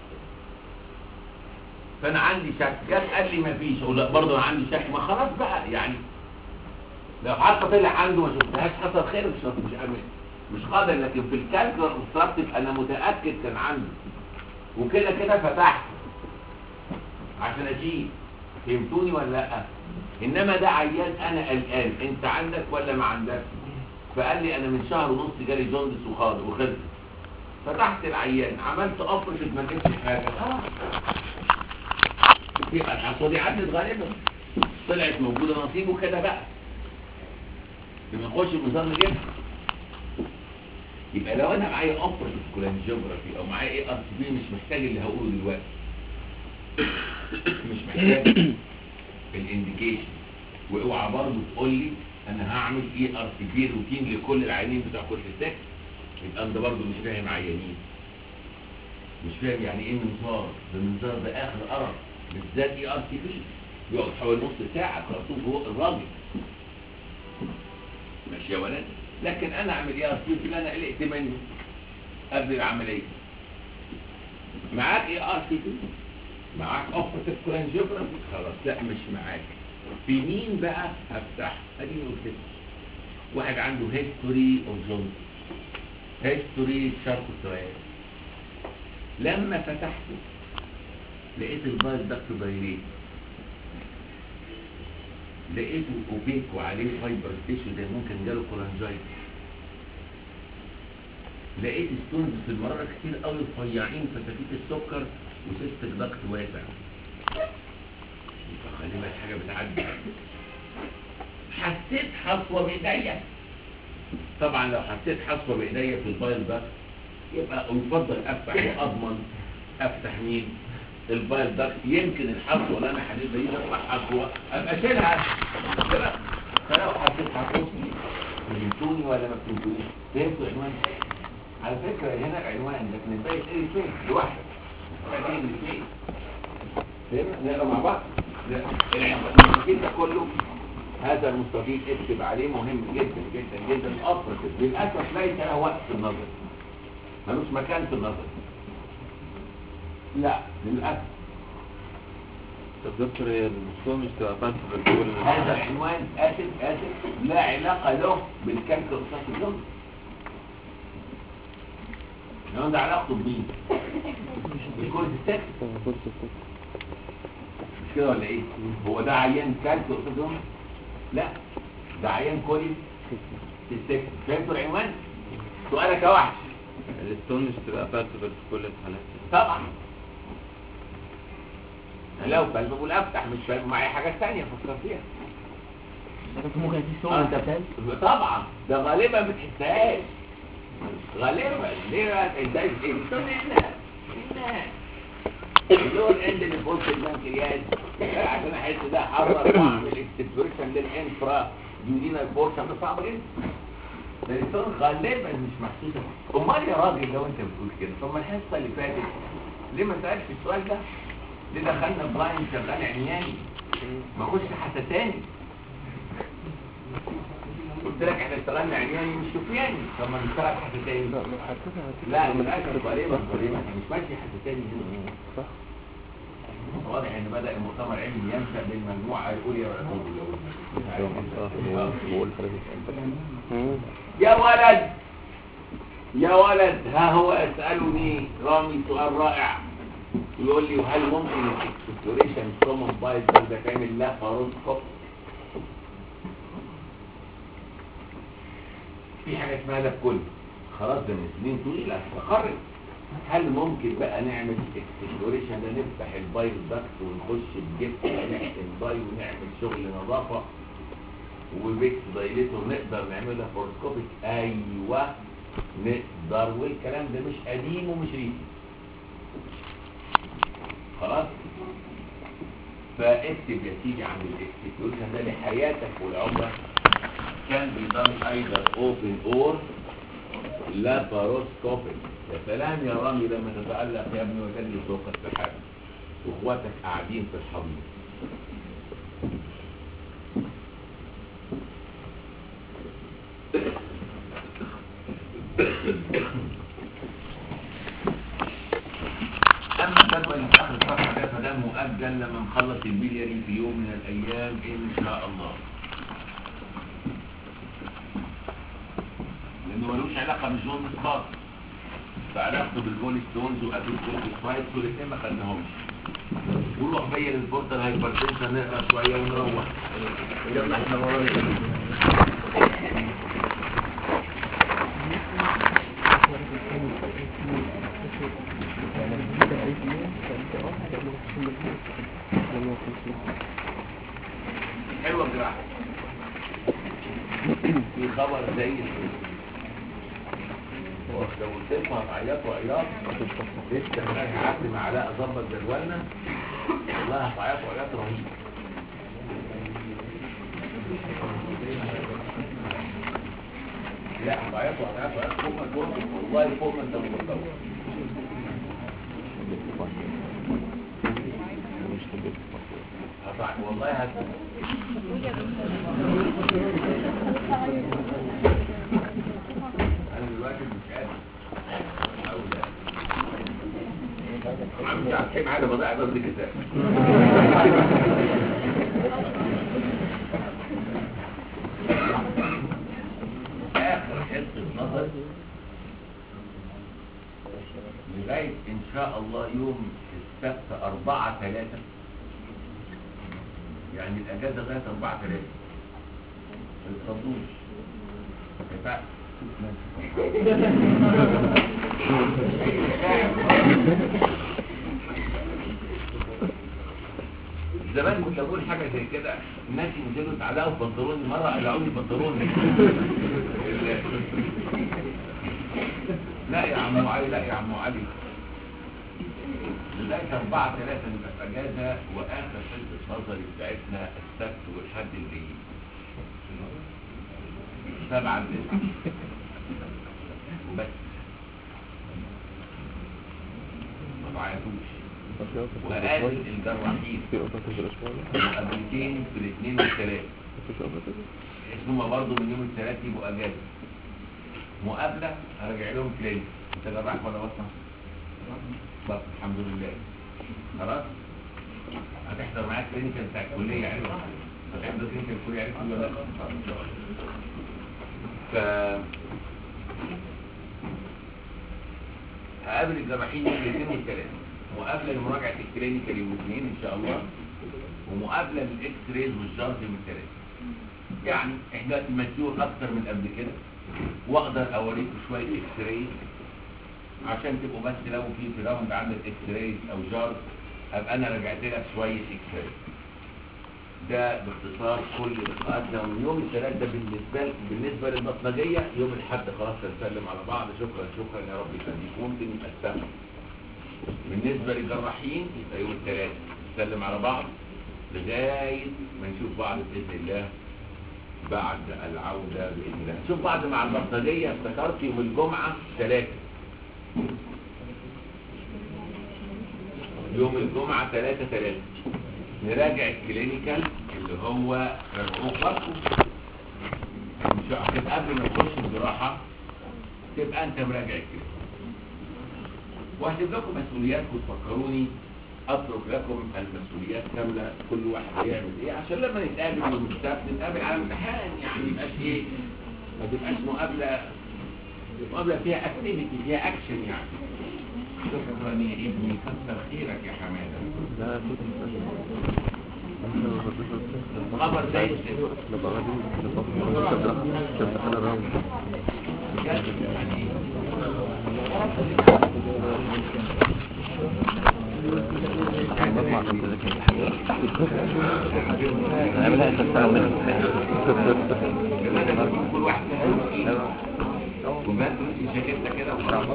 فانا عندي شك جت قال لي ما فيش اقول لا برضه انا عندي شك ما خلاص بقى يعني لو حتى طلع عنده ما شفتهاش حصل خير مش مش أمن. مش قادر لكن في الكالكولر اوبستراكتيف انا متاكد كان عنده وكده كده فتحت عشان اشيل فهمتوني ولا لا انما ده عيان انا قلقان انت عندك ولا ما عندكش فقال لي انا من شهر ونص جالي جوندس وخالص وخلص فتحت العيان عملت اوبريشن ما لقيتش حاجه خلاص يبقى الحصوه دي عدت غالبا طلعت موجوده نصيبه كده بقى لما نخش المنظار نجيبها يبقى لو انا معايا اوبريتيف كولانجيوجرافي او معايا ايه ار سي بي مش محتاج اللي هقوله دلوقتي مش محتاج الانديكيشن واوعى برضه تقول لي انا هعمل اي ار سي بي روتين لكل العيانين بتوع كل سكس يبقى انت برضه مش فاهم عيانين مش فاهم يعني ايه منظار ده المنظار ده اخر قرف بالذات اي ار سي بي بيقعد حوالي نص ساعه خرطوم فوق الراجل ماشي يا ولد لكن انا اعمل ايه ار سي بي انا قلقت منه قبل العمليه معاك ايه ار سي بي معاك اوبريتيف كولانجيوجرافي خلاص لا مش معاك في مين بقى هفتح ادي قلت لك. واحد عنده هيستوري اوف جونز هيستوري شارك سؤال لما فتحته لقيت البايل دكت دايريت لقيته اوبيك وعليه فايبر تيشو ده ممكن جاله كولانجايتس لقيت ستونز في المرارة كتير قوي رفيعين فتافيت السكر وسيستك ضغط واسع يبقى غالبا حاجه بتعدي حسيت حصوه بايديا طبعا لو حسيت حصوه بايديا في البايل ده يبقى يفضل افتح واضمن افتح مين البايل داكت يمكن الحصوه اللي انا حديدها دي تطلع حصوه ابقى اشيلها كده فلو حسيت حصوه فهمتوني ولا ما فهمتونيش فهمتوا عنوان على فكره هنا العنوان لكن الباقي ايه فين لوحدك بعدين الاثنين فهمنا نقرا مع بعض المستفيد ده كله هذا المستفيد اكتب عليه مهم جدا جدا جدا افرق للاسف ليس له وقت في النظر ملوش مكان في النظر لا للاسف طب دكتور هي المشكلة مش تبقى فاتحة في الجول هذا العنوان اسف اسف لا علاقه له بالكالكول بتاعت الجمله العنوان ده علاقته بمين؟ بالكورس السكس مش كده ولا ايه هو ده عيان كالسيوم اوكسيدوم لا ده عيان كولي تستك فهمتوا العنوان سؤالك يا وحش الستون مش تبقى فاتحة في كل الحالات طبعا لو فاهم بقول افتح مش فاهم معايا حاجه ثانيه افكر فيها ممكن تسوق آه، انت طبعا ده غالبا ما بتحسهاش غالبا ليه بقى ازاي ايه بتقول هنا هنا اللون اند اللي في وسط البنكرياس عشان احس ده حرر واعمل اكسبريشن للانفرا يودينا البورشن ده صعب جدا ده الانسان غالبا مش محسوسه امال يا راجل لو انت بتقول كده طب ما الحصه اللي فاتت ليه ما سالتش السؤال ده؟ ليه دخلنا بلاين شغال عمياني ما اخش حساساني قلت لك احنا اشتغلنا عمياني مش شوفياني طب ما نشتغل حساساني لا ما حسيتها لا للاسف غالبا غالبا احنا مش ماشي حساساني هنا صح واضح ان بدا المؤتمر العلمي ينشا بالمجموعه الاولى اه بقول حضرتك مم. يا ولد يا ولد ها هو يسالني رامي سؤال رائع يقول لي هل ممكن الاكسبلوريشن كومن بايز ده تعمل لا فاروسكوب في حاجه اسمها ده كل خلاص ده من سنين طويله استقرت هل ممكن بقى نعمل اكسبلوريشن ده نفتح البايل داكت ونخش بجبت نحقن باي ونعمل شغل نظافه وبيكس دايليتور نقدر نعملها فورسكوبيك ايوه نقدر والكلام ده مش قديم ومش ريسي خلاص فاكتب يا سيدي عن الاكسبلوريشن ده لحياتك والعمره كان بيدان ايضا اوبن اور لاباروسكوبيك يا سلام يا رامي لما تتألق يا ابني وتجري فوق السحاب واخواتك قاعدين في الحضيض أما الجدول اللي في آخر الصفحة ده فده مؤجل لما نخلص البلياري في يوم من الأيام إن شاء الله لأنه ملوش علاقة بالجون سباط فعلاقته بالجول ستونز وأبيل سبايت والاثنين ما خدناهمش وروح بيا للبورتال هايبرتنشن نقرا شوية ونروح يلا احنا ورانا إيه؟ حلوة الجراحة في خبر زي الفل لو قلت لكم هتعيطوا عياط لسه انا قعدت مع علاء اظبط جدولنا والله هتعيطوا عياط رهيب لا هتعيطوا هتعيطوا عياط فوق ما تقول والله فوق ما انت متصور هتعيط والله هت انا دلوقتي مش قادر او لا مش عارفين حاجه بضيع ضد كتاب اخر حصه نظر لغايه ان شاء الله يوم السبت أربعة ثلاثة يعني الأجازة لغاية أربعة ثلاثة ما تتخضوش اتفقنا زمان كنت اقول حاجه زي كده الناس ينزلوا تعلقوا بنطلوني مره قلعوني بنطلوني لا يا عم علي لا يا عم علي لغايه 4 3 نبقى في اجازه واخر حصه نظري بتاعتنا السبت والحد اللي سبعة لتسعة بس ما تعيطوش وقال الجراحين قبلتين في الاثنين والثلاث اسمهم برضه من يوم الثلاث يبقوا اجازه مقابله هرجع لهم كلينيك انت جراح ولا بطنه؟ بطن الحمد لله خلاص هتحضر معاك كلينيكال بتاع الكليه يعني هتحضر كلينيكال الكليه يعني ولا لا؟ ف هقابل الجراحين يوم الاثنين والثلاث مقابله لمراجعه الكلينيكال يوم الاثنين ان شاء الله ومقابله للاكس ريز والشرط يوم الثلاث يعني احنا المسيور اكتر من قبل كده واقدر اوريكم شويه اكس ريز عشان تبقوا بس لو في في راوند عندك اكس ريز او جار ابقى انا رجعت لك شويه اكس ريز ده باختصار كل لقاءاتنا ومن يوم الثلاث ده بالنسبه بالنسبه للبطنجيه يوم الاحد خلاص هنسلم على بعض شكرا شكرا يا رب يخليك ممكن يبقى السبت بالنسبه للجراحين يبقى يوم الثلاث نسلم على بعض لغايه ما نشوف بعض باذن الله بعد العوده باذن الله نشوف بعض مع البطنجيه افتكرت يوم الجمعه ثلاثه يوم الجمعه ثلاثه ثلاثه نراجع الكلينيكال اللي هو رجعوه برضه ان شاء الله تبقى قبل ما تخش الجراحه تبقى انت مراجع الكلينيكال وهسيب لكم مسؤولياتكم تفكروني اترك لكم المسؤوليات كامله كل واحد هيعمل ايه عشان لما نتقابل يوم السبت نتقابل على امتحان يعني ما يبقاش ايه ما تبقاش مقابله مقابله فيها اكتيفيتي فيها اكشن يعني شكرا يا ابني كتر خيرك يا حماده لا خبر زي الزفت. بجد يعني نعملها تستعمل منه كمان لما يكون كل واحد فيهم وبات في شاكتة كده وخلاص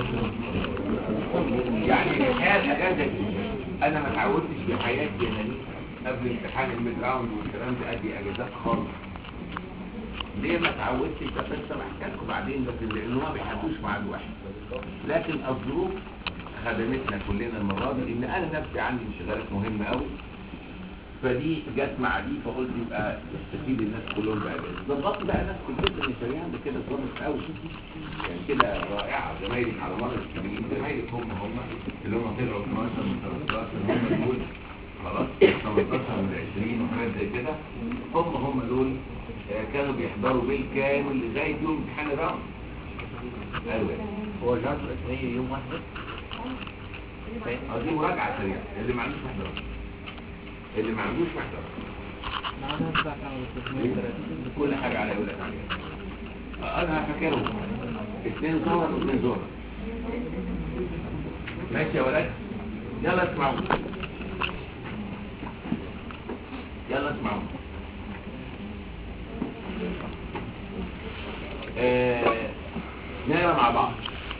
يعني الحياة الأجازة دي أنا ما اتعودتش في حياتي يا نبيل قبل امتحان الميد راوند والكلام ده أدي أجازات خالص ليه ما اتعودتش ده قصه بحكي لكم بعدين لكن لان هو ما بيحبوش ميعاد واحد لكن الظروف خدمتنا كلنا المره دي ان انا نفسي عندي انشغالات مهمه قوي فدي جت مع دي فقلت يبقى يستفيد الناس كلهم بقى ظبطت بقى ناس في الجزء اللي شريان ده كده ظبط قوي يعني كده رائعه زمايلك على مر السنين زمايلك هم هم اللي هم طلعوا 12 من 13 هم دول خلاص 18 من 20 وحاجات زي كده هم هم دول آه، كانوا بيحضروا بالكامل لغايه يوم امتحان الراوند ايوه هو الجهاز الرسمي يوم واحد بس اه دي مراجعه سريعه اللي ما عندوش محضر اللي ما عندوش محضر كل حاجه على يقول لك عليها آه، انا فاكرهم اثنين زهر واثنين زهر ماشي يا ولاد يلا اسمعوا يلا اسمعوا آه، نقرا مع بعض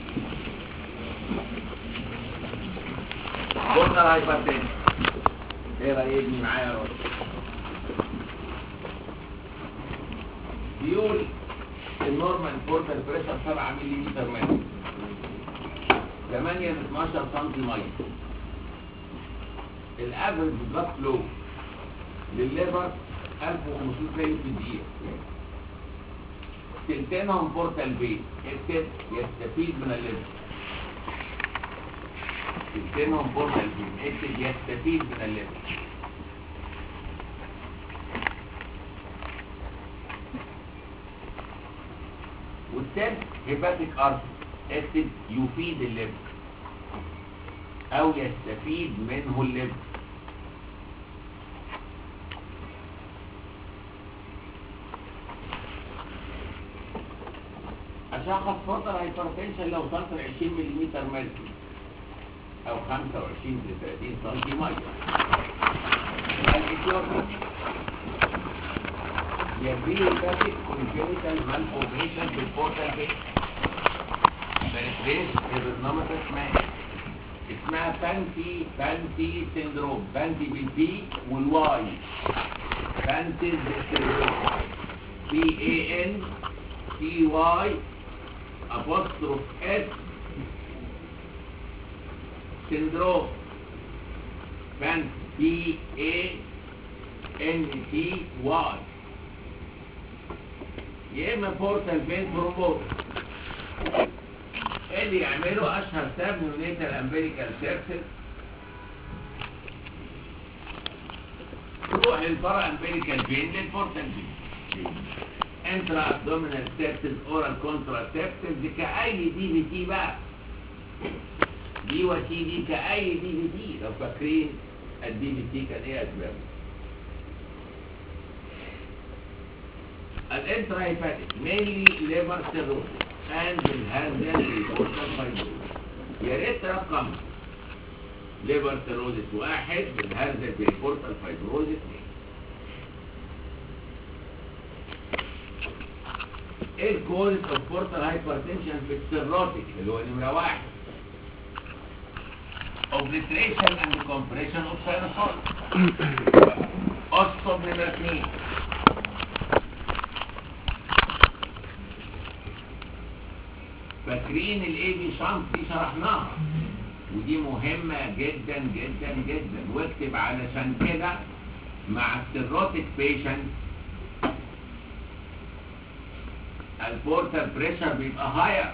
قلنا الهايبرتنشن ايه رايك ابني معايا يا راجل بيقول النورمال بورتال بريشر 7 ملم متر 8 ل 12 سم ميه الافرج بلاد فلو للليفر 1500 لتر في الدقيقه تلتينهم بورتال بيت اكتب يستفيد من الليفر تلتينهم بورتال بيت اكتب يستفيد من الليفر والثالث هيباتيك ارث اكتب يفيد الليفر او يستفيد منه الليفر اشخص فوتر هايبرتنشن لو وصلت ل 20 ملم ميركوري او 25 ل 30 سم ميه الاثيوبي يبيه باتيك كونجنتال مالفورميشن بالبورتال بيت بنتريس البرنامج اسمها اسمها بانتي بانتي سيندروم بانتي بالبي والواي بانتي سيندروم بي اي ان تي واي apostrophe S syndrome fan B A N T Y يا اما بورتال فين ثرومبوز اللي يعملوا اشهر سبب نيونيتال امبيريكال سيرفيس تروح للبرا امبيريكال فين للبورتال فين انترا ابدومينال سيبتس اورال كونترا سيبتس دي كاي دي في تي بقى دي وتي دي كاي دي في تي لو فاكرين الدي في تي كان ايه اسبابه الانترا هيباتيك مينلي ليفر سيروس اند الهازل ريبورتال فايبروز يا ريت رقم ليفر سيروزس واحد بالهازل ريبورتال فايبروز اثنين ايه الكوز اوف بورتال هايبرتنشن في السيروتيك اللي هو نمره واحد اوبليتريشن اند كومبريشن اوف ساينوسول اصطب نمره اثنين فاكرين الاي بي شانت دي شرحناها ودي مهمة جدا جدا جدا واكتب علشان كده مع السيروتيك بيشنت البورتال بريشر بيبقى هاير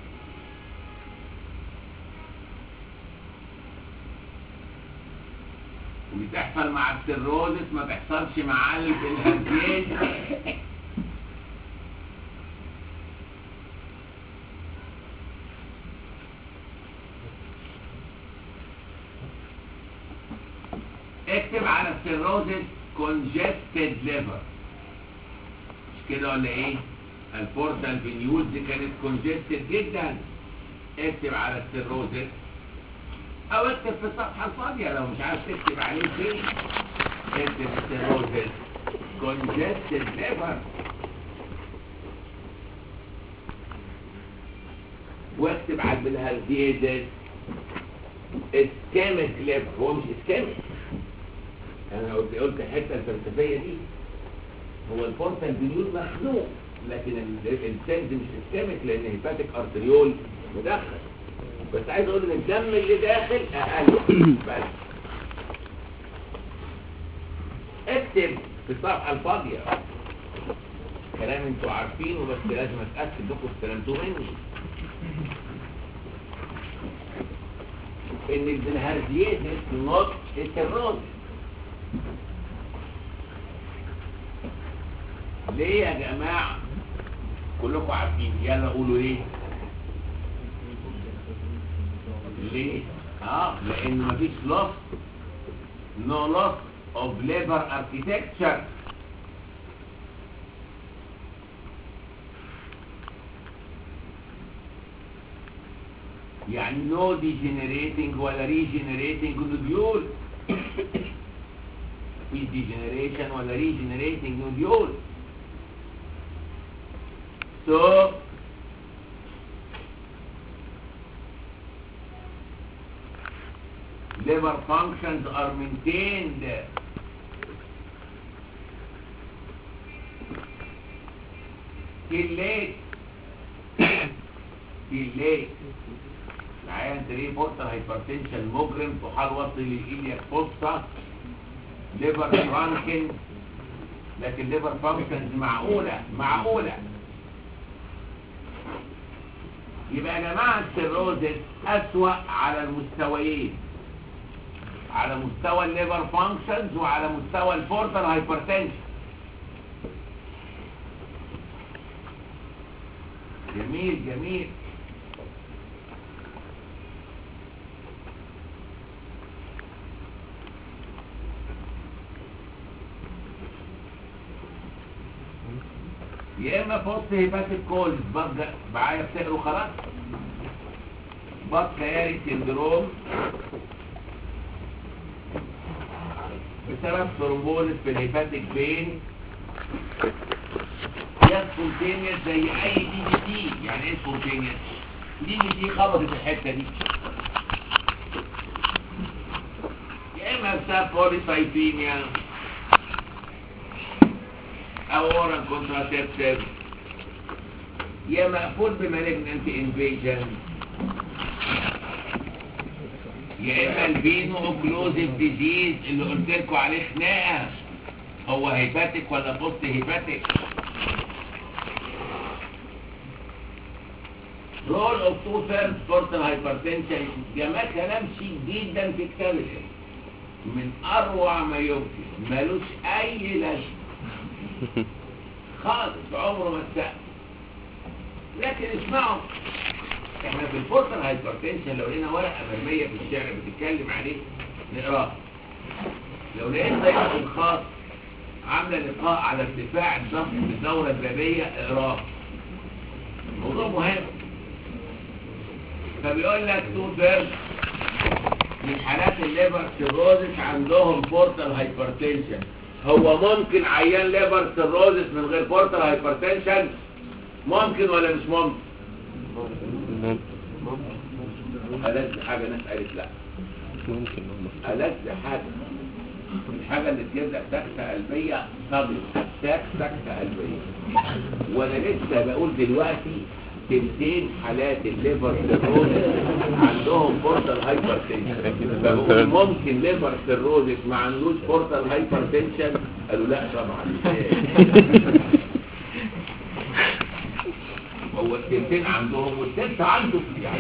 وبتحصل مع السيروزس ما بيحصلش مع الهزيز اكتب على السيروزس congested liver مش كده ولا ايه البورتال فينيولز دي كانت congested جدا اكتب على السيروزس او اكتب في الصفحه الفاضيه لو مش عارف تكتب عليه فين اكتب السيروزس congested liver واكتب على البلهالديزس اسكاميك ليفر هو مش اسكاميك انا قلت قلت الحته الفلسفيه دي هو البورتال بيقول مخنوق لكن ال- السنز مش سيستمك لان هيباتيك ارتريول مدخل بس عايز اقول ان الدم اللي داخل اقل بس اكتب في الصفحه الفاضيه كلام انتوا عارفينه بس لازم اتاكد انكم استلمتوه مني ان البنهارديتس نوت التروز ليه يا جماعه كلكم عارفين يلا قولوا ليه ليه اه لان مفيش loss no loss of labor architecture يعني no degenerating ولا regenerating nodule مفيش degeneration ولا regenerating nodule so liver functions are maintained till late till late العيان تلاقيه بورتال هايبرتنشن مجرم طحال وصل للإلياك فوسطة ليفر فرانكن لكن ليفر فانكشنز معقولة معقولة يبقى يا جماعة السيروزس أسوأ على المستويين على مستوى الليفر فانكشنز وعلى مستوى البورتال هايبرتنشن جميل جميل يا اما بوست هيباتيك كولز ببدا معايا بتقروا خلاص بط كياري سندروم بسبب ثرومبوزس في الهيباتيك فين يا سبونتينيوس زي اي دي دي تي يعني ايه سبونتينيوس دي دي تي خبطت الحته دي يا اما بسبب بوليسايتيميا او اورال كونتراسيبتيف يا مقفول بمالجنانت انفيجن يا اما الفينو اوكلوزيف ديزيز اللي قلت لكم عليه خناقه هو هيباتيك ولا بوست هيباتيك رول اوف تو ثيرد بورتال هايبرتنشن جماعه كلام شيك جدا في كتابك من اروع ما يمكن ملوش اي لازمه خالص عمره ما اتسأل لكن اسمعوا احنا في البورتال هايبرتنشن لو لقينا ورقه مرميه في الشارع بتتكلم عليه نقراها لو لقيت ضيقه الخاص عامله لقاء على ارتفاع الضغط في الدوره البابيه اقراه موضوع مهم فبيقول لك تو ثيرد من حالات الليفر سيروزس عندهم بورتال هايبرتنشن هو ممكن عيان ليفر سيروزس من غير بورتال هايبرتنشن ممكن ولا مش ممكن ألذ حاجة ناس قالت لا ممكن ألذ حاجة الحاجة اللي تجيب لك سكتة قلبية صدر سك سكتة قلبية وأنا لسه بقول دلوقتي تلتين حالات الليفر سيروزس عندهم بورتال هايبرتنشن فبقول ممكن ليفر سيروزس ما عندوش بورتال هايبرتنشن قالوا لا طبعا هو التلتين عندهم والتلت عنده يعني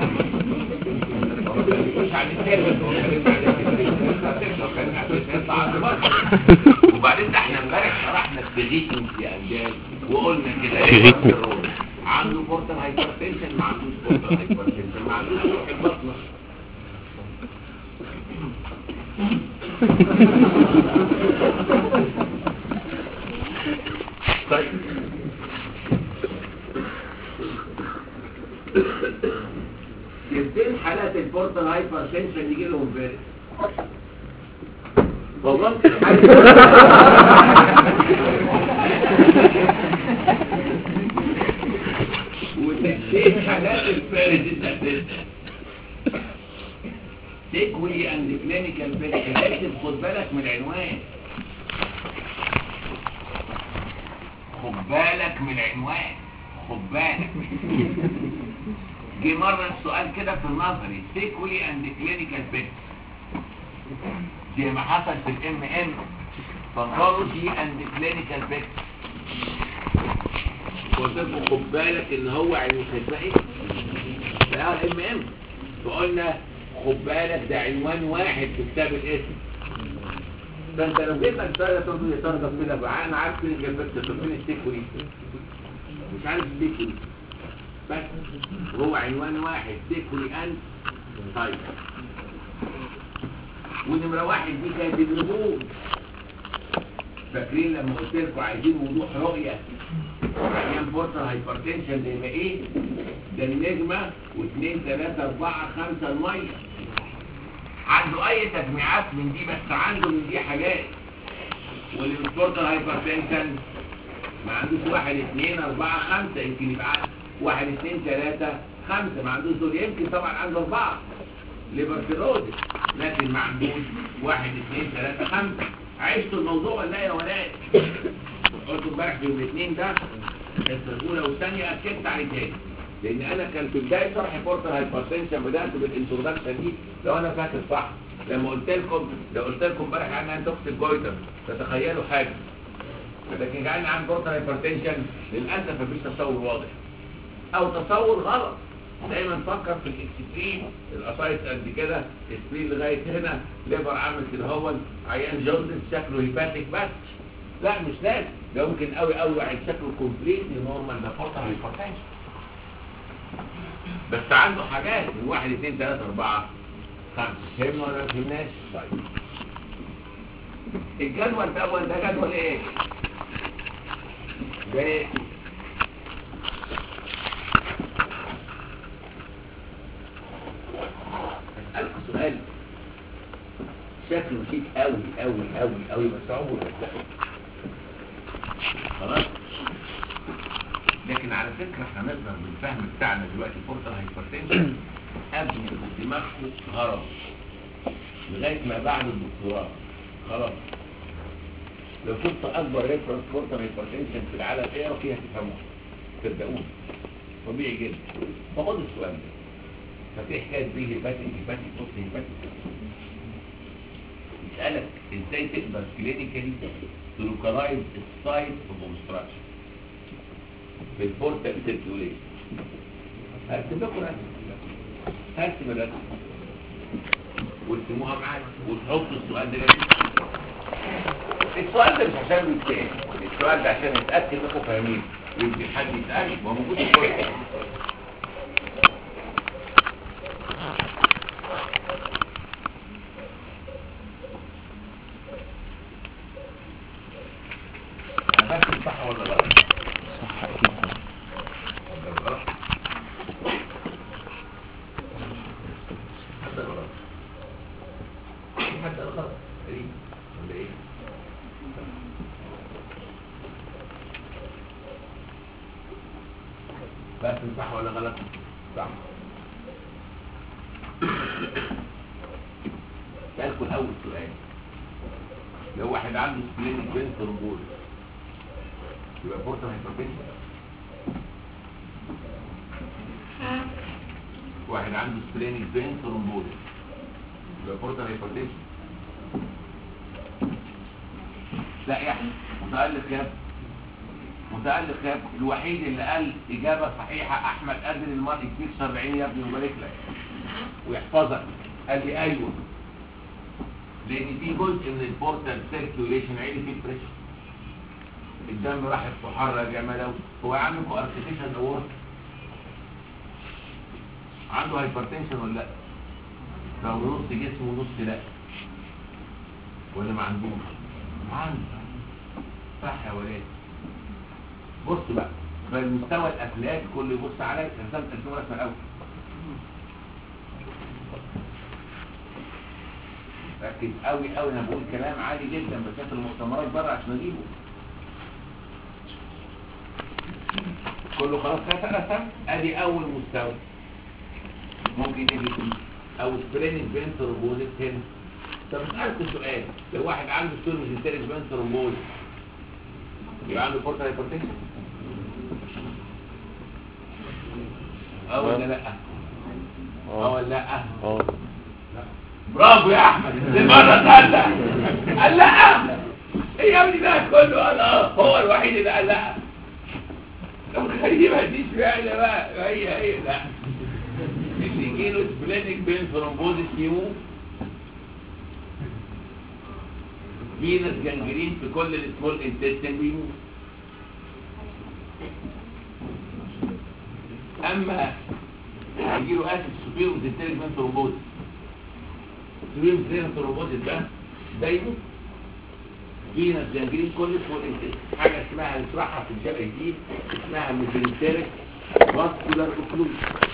هو ما بيقولش عن التلت هو كلمة عن التلتين هو كلمة عن التلت عنده بس. وبعدين ده احنا امبارح شرحنا الفيجيتنج يا انجال وقلنا كده ايه Fidgeting. الرول؟ عنده بورتال هايبرتنشن ما عندوش بورتال هايبرتنشن ما عندوش روح البطنه طيب يمكن حالات البورتال هايبرتنشن يجي لهم فيرس وممكن وتأثير حالات الفارس الأساسي تكوي اند كلينيكال بيكتب خد بالك من العنوان خد بالك من العنوان خد بالك جه مرة السؤال كده في النظري سيكولي اند كلينيكال بيكس زي ما حصل في الام ام باثولوجي اند كلينيكال بيكس قلت لكم خد بالك ان هو عنوان اسمها ايه؟ ده ام ام فقلنا خد بالك ده عنوان واحد في كتاب الاسم فانت لو جيت لك سؤال تقول لي ترجم كده بقى انا عارف فين الجبت فين السيكولي مش عارف السيكولي بس هو عنوان واحد سيكولي ان طيب ونمرة واحد دي كانت الرموز فاكرين لما قلت لكم عايزين وضوح رؤية ايام بورتر هايبرتنشن زي ما ايه ده النجمة واثنين ثلاثة اربعة خمسة المية عنده اي تجميعات من دي بس عنده من دي حاجات والبورتر هايبرتنشن ما عندوش واحد اثنين اربعة خمسة يمكن يبقى عنده واحد اثنين ثلاثة خمسة ما عندوش دول يمكن طبعا عنده اربعة ليبرتيروزس لكن ما عندوش واحد اثنين ثلاثة خمسة عشتوا الموضوع ولا يا ولاد قلت امبارح في يوم الاثنين ده الحصه الاولى والثانيه اكدت عليه تاني لان انا كان في بدايه شرح بورتر هايبرتنشن بدات بالانترودكشن دي لو انا فاكر صح لما قلت لكم لو قلت لكم امبارح عن ان توكسيك جويتر تتخيلوا حاجه لكن جعلني عن بورتر هايبرتنشن للاسف مفيش تصور واضح او تصور غلط دايما نفكر في الاكستريم القصايص قد كده سبرين لغايه هنا ليفر عامل كده هو عيان جوندس شكله هيباتيك بس لا مش لازم ده ممكن قوي قوي واحد شكله كومبليتلي نورمال ده بورتر هايبرتنشن بس عنده حاجات من واحد اثنين ثلاثة أربعة خمسة فهمنا ولا ما فهمناش؟ طيب الجدول الأول ده جدول إيه؟ ده إيه؟ أسألكم سؤال شكله شيك قوي قوي قوي قوي بس عمره ما يتلاقى. خلاص لكن على فكرة هنقدر بالفهم بتاعنا دلوقتي بورتال هايبرتنشن ابني دماغكم هرم لغاية ما بعد الدكتوراه خلاص لو شفت اكبر ريفرنس بورتال هايبرتنشن في العالم ايه فيها تفهموها صدقوني طبيعي جدا فخد السؤال ده ففي حكايه بيه هيباتيك هيباتيك بص هيباتيك يسألك ازاي تقدر كلينيكالي تلوكالايز السايت اوف اوبستراكشن في البورتال سيركيوليشن هرسم لكم رسم هرسم الرسم وارسموها معاك وتحطوا السؤال ده جنبي. السؤال ده مش عشان يتسال السؤال ده عشان نتاكد انكم فاهمين يمكن حد يسال ما هو موجود في الكورس انا بس صح ولا غلط صح اكيد ولا غلط حتى غلط حتى غلط غريب ولا ايه بس صح ولا غلط صح سألكم الأول سؤال لو واحد عنده سبلينك بين ترومبوز يبقى بورتال هايبرتنشن واحد عنده سبلينك بين ترومبوز يبقى بورتال هايبرتنشن لا يا احمد متألق يا ابني متألق يا ابني الوحيد اللي قال إجابة صحيحة أحمد قادر المرء يكفيك 40 يا ابني ويبارك لك ويحفظك قال لي أيوه لأن في جزء من البورتال سيركيوليشن عالي فيه البريشر الدم راح تحرك يا ملو هو عامل ارتفيشال اور عنده هايبرتنشن ولا لا لو نص جسمه ونص لا ولا ما عندوش عنده صح يا ولاد بص بقى فالمستوى الافلاك كله يبص عليا رسمت الرسمه رسمه الاول ركز قوي قوي انا بقول كلام عادي جدا بس في المؤتمرات بره عشان اجيبه كله خلاص كده رسم ادي اول مستوى ممكن يجي فيه او سبرينج بين ترومبوزيس هنا طب اسالكم سؤال لو واحد عنده ستورمز انتريج بين ترومبوزيس يبقى عنده بورتال هايبرتنشن اه ولا لا اه ولا لا اه برافو يا احمد المره قال لا قال لا ايه يا ابني ده كله قال اه هو الوحيد اللي قال لا طب غريبه دي اشمعنى بقى هي هي لا اللي يجيله سبلينك بين ثرومبوزيس يموت فينس جنجرين في كل السمول انتستين بيموت اما هيجيله اسف سوبيرو ديتيريك من ثرومبوزيس سوبيرو ديتيريك ثرومبوزيس ده ده يموت فينس جنجرين كل سمول انتستين حاجه اسمها نشرحها في الشرح دي اسمها ميزنتريك فاسكولار اوكلوجن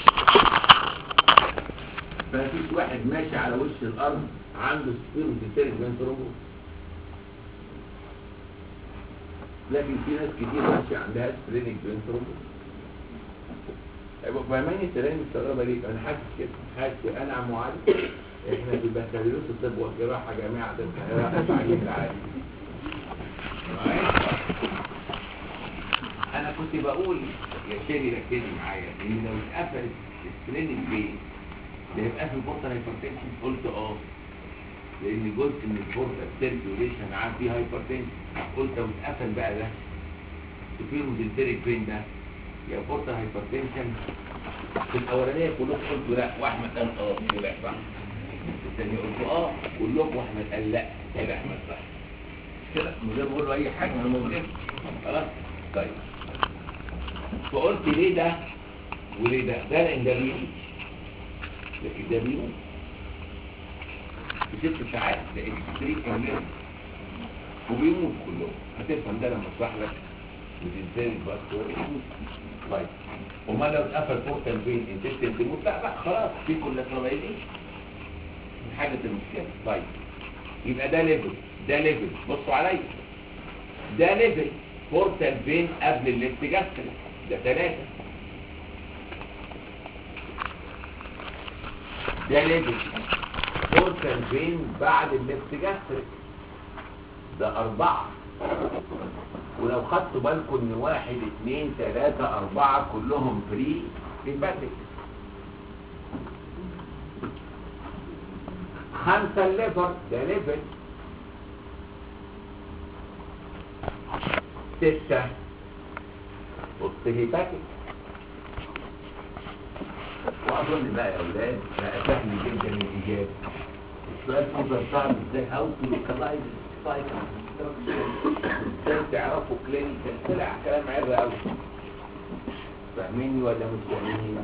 فمفيش واحد ماشي على وش الارض عنده سبيرو ديتيريك من ثرومبوزيس لكن في ناس كتير ماشية عندها سبرينج بين ثرومبوزيس فاهماني الكلام مستغربة ليه؟ أنا حاسس كده حاسس أنا عم معاذ إحنا في البكالوريوس الطب والجراحة جامعة القاهرة التعليم العالي معايا؟ أنا كنت بقول يا شيري ركزي معايا إن لو اتقفلت السبرينج بين ده يبقى في البورتال هايبرتنشن قلت اه لان جزء من البورتال سيركيوليشن عام فيه هايبرتنشن قلت لو اتقفل بقى ده سوبيرو ديلتريك فين ده يا بورتال هايبرتنشن في الاولانيه كلكم قلتوا لا واحمد قال اه يبقى صح الثاني قلت اه كلكم واحمد قال لا يبقى احمد صح كده من غير ما اقول له اي حاجه انا مغلب خلاص طيب فقلت ليه ده وليه ده ده لان ده بيموت لكن ده بيموت في ست ساعات لقيت ستريك كاملين وبيموت كلهم هتفهم ده لما اشرح لك وتنتهي بس طيب وما لو اتقفل بورتال بين انتستين تموت لا لا خلاص في كل اسرائيلي حاجه المشكله طيب يبقى ده ليفل ده ليفل بصوا عليا ده ليفل بورتال بين قبل الليفت جاستريك ده ثلاثه ده ليفل بورتال بين بعد الليفت جاستريك ده أربعة ولو خدتوا بالكم إن واحد اتنين تلاتة أربعة كلهم فري هيباتيك خمسة الليفر ده ليفل ستة بص هيباتيك وأظن بقى يا أولاد بقى سهل جدا الإجابة السؤال فضل صعب ازاي هاو تو لوكالايز سايكل ازاي تعرفوا كلينيكال طلع كلام عبء قوي فاهميني ولا مش فاهميني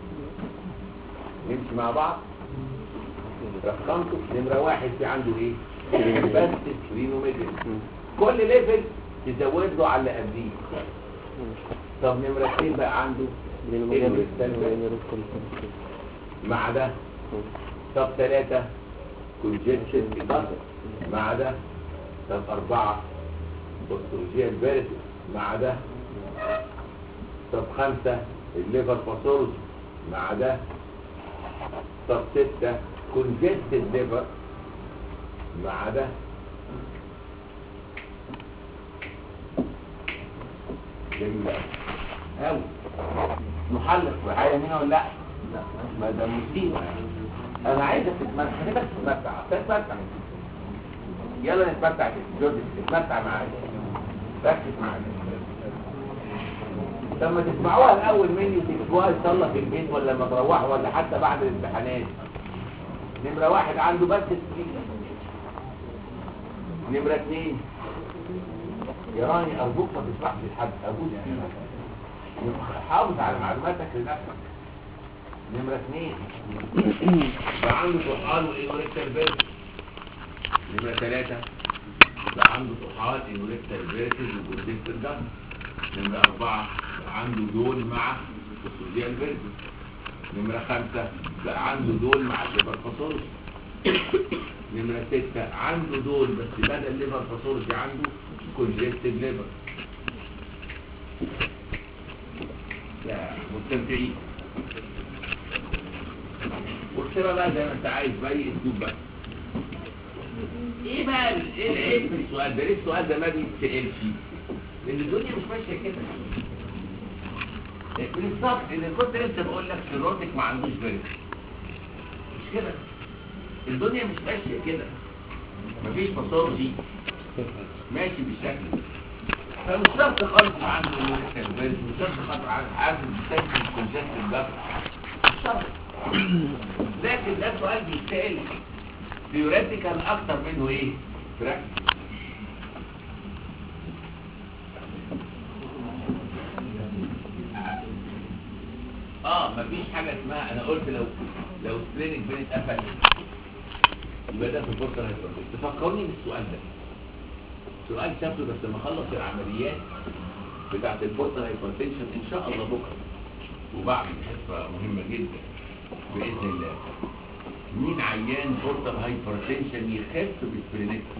نمشي مع بعض رقمته نمرة واحد في عنده ايه بس سكرينوميتري كل ليفل تزود له على اللي قبليه طب نمرة اثنين بقى عنده مع ده طب ثلاثة كونجنشن إضافة مع ده طب أربعة بكتيريا البارد مع ده طب خمسة الليفر باثولوجي مع ده طب ستة كونجنتد ليفر مع ده جميل أوي محلق معايا هنا ولا لا؟ لا ما ده مصيبة انا عايزك تتمتع خليك بس تتمتع تتمتع يلا نتمتع كده جورج تتمتع معايا ركز معايا لما تسمعوها الاول مني وتكتبوها ان شاء الله في البيت ولا لما تروحوا ولا حتى بعد الامتحانات نمرة واحد عنده بس سكين نمرة اثنين يا راني ارجوك ما تسمحش لحد ارجوك حافظ على معلوماتك لنفسك نمرة اثنين بقى عنده طحال وإينوريكتال فيرتس نمرة ثلاثة بقى عنده طحال إينوريكتال فيرتس وكونجكتال دم نمرة أربعة بقى عنده دول مع السوزيال فيرتس نمرة خمسة بقى عنده دول مع الليفر فاصولوجي نمرة ستة عنده دول بس بدل الليفر فاصولوجي عنده كونجكتيف ليفر لا مستمتعين واكتبها بقى زي ما انت عايز باي اسلوب بقى ايه بقى ال- ايه العيب في السؤال ده ليه السؤال ده ما بيتسالش لان الدنيا مش ماشيه كده بالظبط ان كنت لسه بقول لك سيروتك ما عندوش فيرس مش كده الدنيا مش ماشيه كده مفيش باثولوجي ماشي بالشكل ده فمش شرط خالص يبقى عنده نوريكال فيرس مش شرط خالص عارف بيسجل كونجكتيف ده مش شرط لكن ده سؤال بيتسال ثيوريتيكال اكتر منه ايه؟ براكتيكال اه مفيش حاجه اسمها انا قلت لو لو سبلينك بين اتقفل يبقى ده في الفرصه هيبقى تفكروني بالسؤال ده سؤال شكله بس لما اخلص العمليات بتاعت الفرصه هايبرتنشن ان شاء الله بكره وبعمل حصه مهمه جدا باذن الله مين عيان بورتال هايبرتنشن يخف بالسبلينكتومي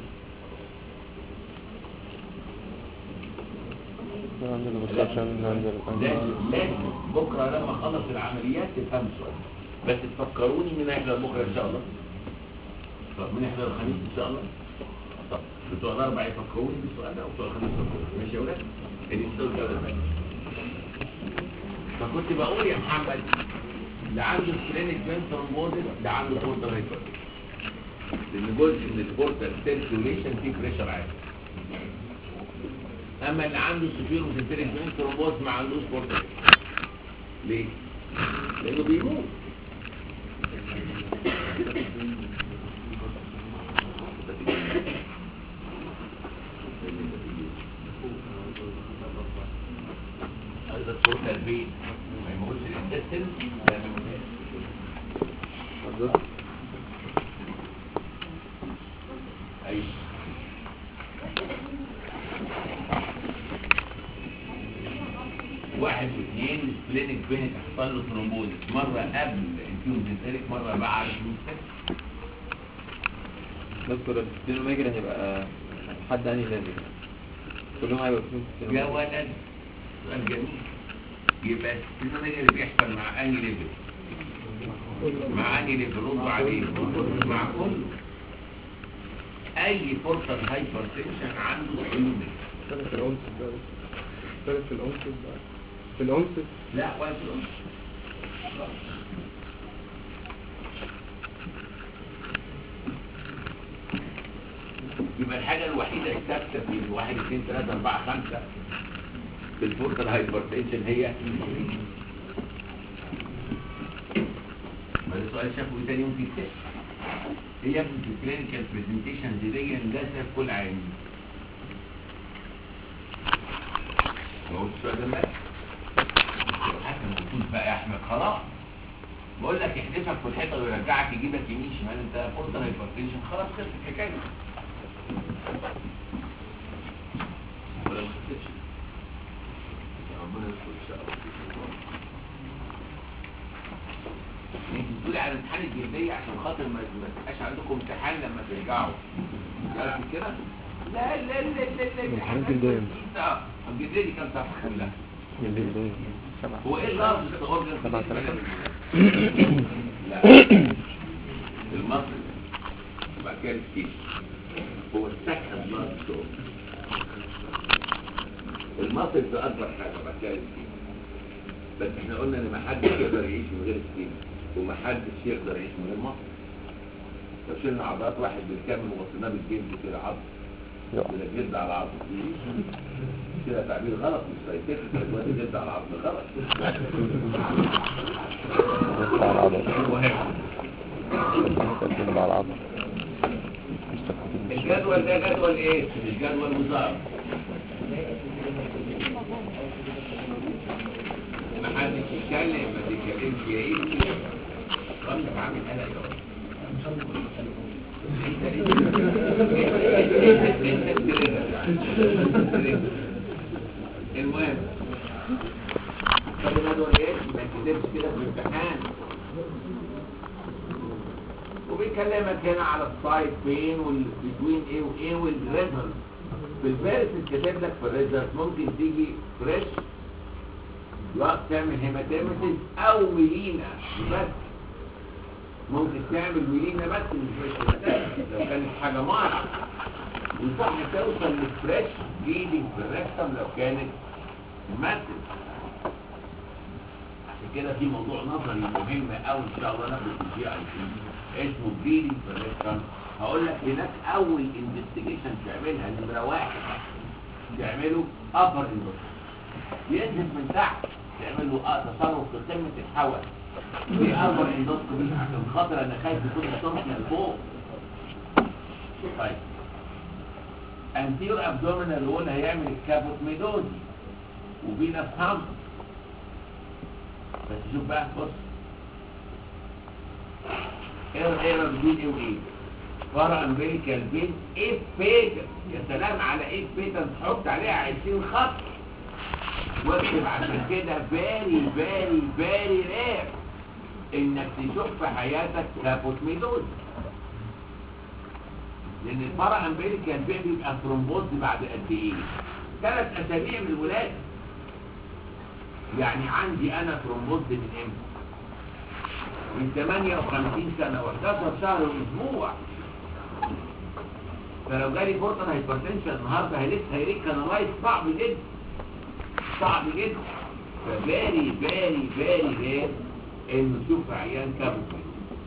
عندنا بسكشن عندنا لازم لازم بكره لما اخلص العمليات تفهموا السؤال بس تفكروني مين هيحضر بكره ان شاء الله طب مين هيحضر الخميس ان شاء الله طب بتوع الاربع يفكروني بالسؤال ده وبتوع الخميس يفكروني ماشي يا ولاد اللي يستوي الجوله الثانيه فكنت بقول يا محمد اللي عنده سكرينيك فين ثرومبوزيس ده عنده بورتال هايبر لان جزء من البورتال سيركيوليشن فيه بريشر عالي اما اللي عنده سفيرو سنتريك فين ثرومبوز ما عندوش بورتال ليه؟ لانه بيموت هذا البورتال بين ما يموتش الانتستين لا ما يموتش ايوه واحد واثنين سبلينك بين تحصل له ثرومبوزيس مره قبل انفيوزنتريك مره بعد انفيوزنتريك دكتور السبلينوميجري هيبقى حد انهي ليفل كلهم هيبقوا في يا ولد سؤال جميل يبقى السبلينوميجري اللي بيحصل مع انهي ليفل مع انهي ليفل ردوا عليه مع كله اي فرصه هايبرتنشن عنده سبلينوميجري ثالث الأنصف ده بس ثالث الأنصف ده في الأنصف لا ولا تقول. يبقى الحاجة الوحيدة الثابتة في واحد اثنين ثلاثة أربعة خمسة في الفورتال هايبرتنشن هي ما ده سؤال شافه تاني يوم في التست هي في الكلينيكال برزنتيشن دي لازم في كل عين ما هو السؤال ده بقى حتى موجود بقى يا احمد خلاص بقول لك يحدفك في الحيطه ويرجعك يجيبك يمين شمال انت فرصه هايبرتنشن خلاص خلصت الحكايه ولا ما خلصتش يا ربنا يستر ان شاء الله انت بتقولي على امتحان الجلديه عشان خاطر ما ما تبقاش عندكم امتحان لما ترجعوا عارف كده لا لا لا لا لا امتحان الجلدية. اه الجلديه دي كام صفحه كلها الليفل سبعة هو ايه اللفظ اورجن سبعة ثلاثة. لا المصري بعد كده الكيس هو السكند بلاد ستور المصري ده اكبر حاجه بعد كده الكيس بس احنا قلنا ان ما حدش يقدر يعيش من غير السكين وما حدش يقدر يعيش من غير مصري لو شلنا عضلات واحد بالكامل وغطيناه بالجلد كده عضل كده جلد على عضل كده تعبير غلط مش ساينتفك دلوقتي جلد على عضل غلط على العضل المهم تقدم على العضل الجدول ده جدول ايه؟ مش جدول وزارة ما حدش يتكلم ما تتكلمش يا ابني وانت عامل قلق يا ولد. انت ليه؟ المهم طب الجدول ايه؟ ما تكتبش كده في الامتحان وبيكلمك هنا على السايد بين والبتوين ايه وايه والريزلت في الفارس كاتب لك في الريزلت ممكن تيجي فريش لا تعمل هيماتيمسيس او ميلينا بس ممكن تعمل ميلينا بس مش فريش هيماتيمسيس لو كانت حاجه مارة يصح توصل لفريش بليدنج في الريكتم لو كانت ماتت عشان كده في موضوع نظري مهم قوي ان شاء الله ناخده في الجي اي سي اسمه بليدنج في الريكتم هقول لك هناك اول انفستيجيشن تعملها نمره واحد تعمله ابر اندوسكوبي ينزل من تحت تعمل له اه تصرف في قمه الحول في ابر اندوسكوبي عشان خاطر انا خايف يكون التنشن فوق طيب انتير ابدومينال وول هيعمل الكابوت ميدوزي وفينس هامب بس شوف بقى بص ايه ايه بدون ايه وايه فرع امريكا بين ايه بيتر يا سلام على ايه بيتر تحط عليها 20 خط واكتب عشان كده فيري فيري فيري رير انك تشوف في حياتك كابوت ميدوز لان الفرع امريكا بين بيبقى ثرومبوز بعد قد ايه ثلاث اسابيع من الولاده يعني عندي انا ثرومبوز من امتى من 58 سنه و11 شهر واسبوع فلو جالي بورتال هايبرتنشن النهارده هيلف هيريك كانالايز صعب جدا صعب جدا ففيري فيري فيري رير انه تشوف عيان كابوت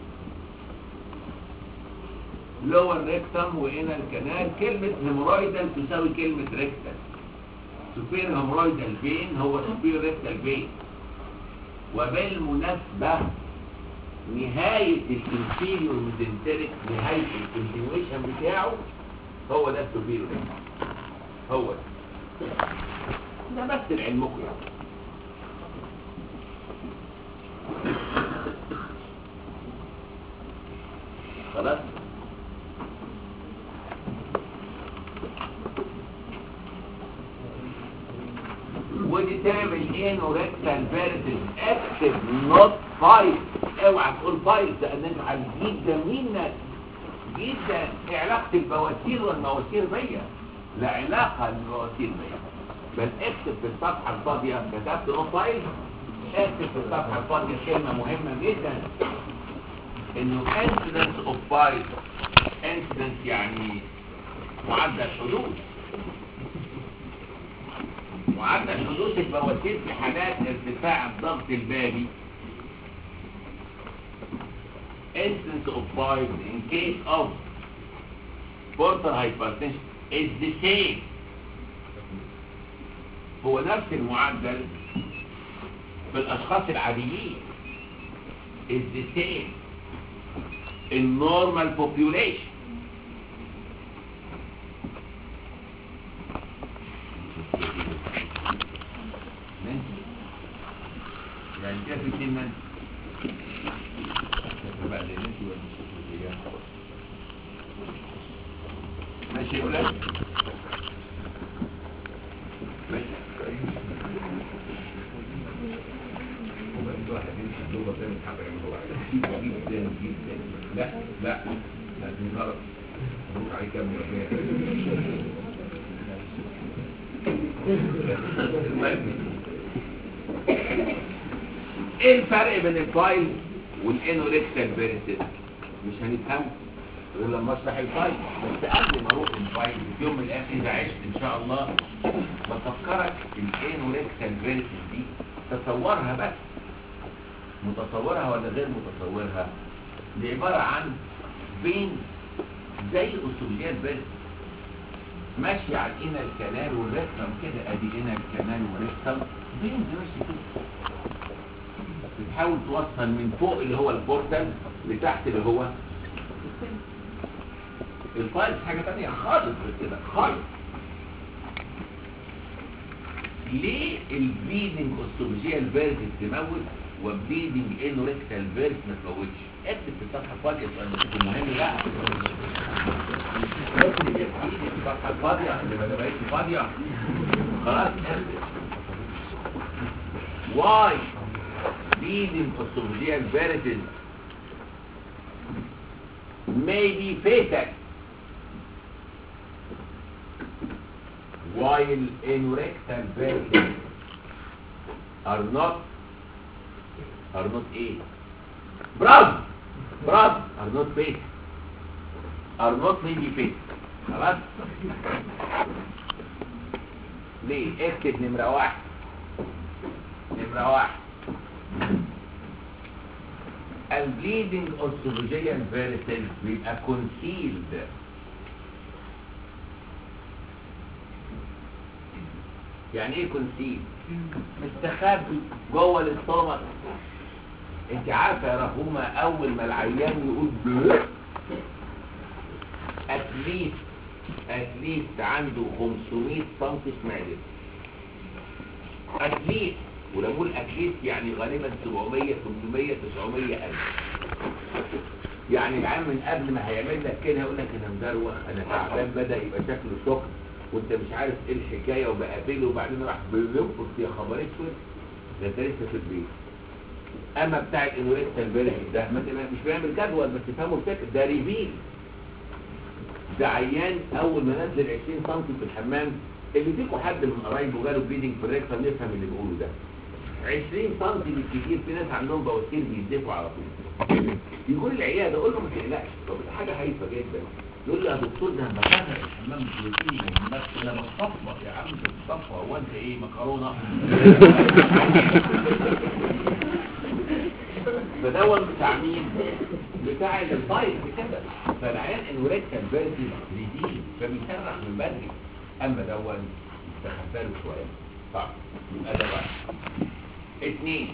لور ريكتم وهنا الكنال كلمة هيمورايدال تساوي كلمة ريكتال سوبير هيمورايدال فين هو سوبير ريكتال فين وبالمناسبة نهاية الانفيريور ميزنتريك نهاية الكونتينيويشن بتاعه هو ده السوبير ريكتال هو ده ده بس لعلمكم يعني خلاص ودي تعمل انه ريكتال فيرتس اكتف نوت فايل اوعى تقول فايل لان انت هتجيب ده منك جدا ايه علاقه البواسير والمواسير بيا لا علاقه للبواسير بيا بل اكتب في الصفحه الفاضيه كتبت نوت فايل اكتب في الصفحه الفاضيه كلمه مهمه جدا انه incidence of file incidence يعني معدل حدوث معدل حدوث البواسير في حالات ارتفاع الضغط البابي incidence of file in case of portal hypertension is the same هو نفس المعدل في الاشخاص العاديين is the same in normal population ماشي يعني كده في اتنين من بقى اللي انت ماشي يا ولاد ماشي الواحد يمشي الدوبة تاني حاجة يعملوا جدا جدا لا لا لازم غلط مبروك عليك يا ابني ربنا ايه الفرق بين الفايل والانوريكتال فيريتس مش هنفهمه غير لما اشرح الفايل بس قبل ما اروح الفايل في يوم من الايام اذا عشت ان شاء الله بفكرك الانوريكتال فيريتس دي تصورها بس متصورها ولا غير متصورها دي عبارة عن بين زي اصوليات بس ماشي على الانر الكنال والريكتم كده ادي انر الكنال والريكتم بين ماشي كده بتحاول توصل من فوق اللي هو البورتال لتحت اللي هو السن. الفايل حاجة تانية خالص غير كده خالص ليه البليدنج اوستوبيجيال فيرس تموت وبليدنج انوريكتال فيرس ما تموتش اكتب في الصفحه الفاضيه السؤال ده مهم بقى اكتب يا سيدي في الصفحه الفاضيه اللي ما بقتش فاضيه خلاص اكتب why bleeding esophageal varices may be fatal while anorectal varices are not are not a bravo bravo are not fatal are not maybe fatal خلاص ليه اكتب نمرة واحد نمرة واحد البليدنج اوسوفيجيال فيرتل بيبقى كونسيلد يعني ايه كونسيلد مستخبي جوه الاستومك انت عارفه يا رحومه اول ما العيان يقول بلق اتليست اتليست عنده 500 سم معده اتليست ولما اقول اتليست يعني غالبا 700 800 900 الف يعني العام من قبل ما هيعمل لك كده يقول لك انا مدروخ انا تعبان بدا يبقى شكله سخن وانت مش عارف ايه الحكايه وبقابله وبعدين راح بينقص يا خبر اسود ده انت لسه في البيت اما بتاع الانوريكتال فيرجن ده ما تبقى- مش بيعمل جدول بس تفهموا الفكره ده ريفيل ده عيان اول ما نزل 20 سم في الحمام اللي فيكم حد من قرايبه جاله بليدنج في الريكتم يفهم اللي بيقوله ده 20 سم بالكتير في ناس عندهم بواسير بيدفوا على طول يقول العياده اقول له ما تقلقش طب ده حاجه هايفه جدا يقول لي يا دكتور ده انا بكره الحمام بروتين بس انا بتصفى يا عم بتصفى هو انت ايه مكرونه فدون بتاع مين؟ بتاع الفايل كده فالعيان انوريكتال فيرتي ريدين فبيسرح من بدري اما دون استخفى له شويه طب يبقى ده واحد اثنين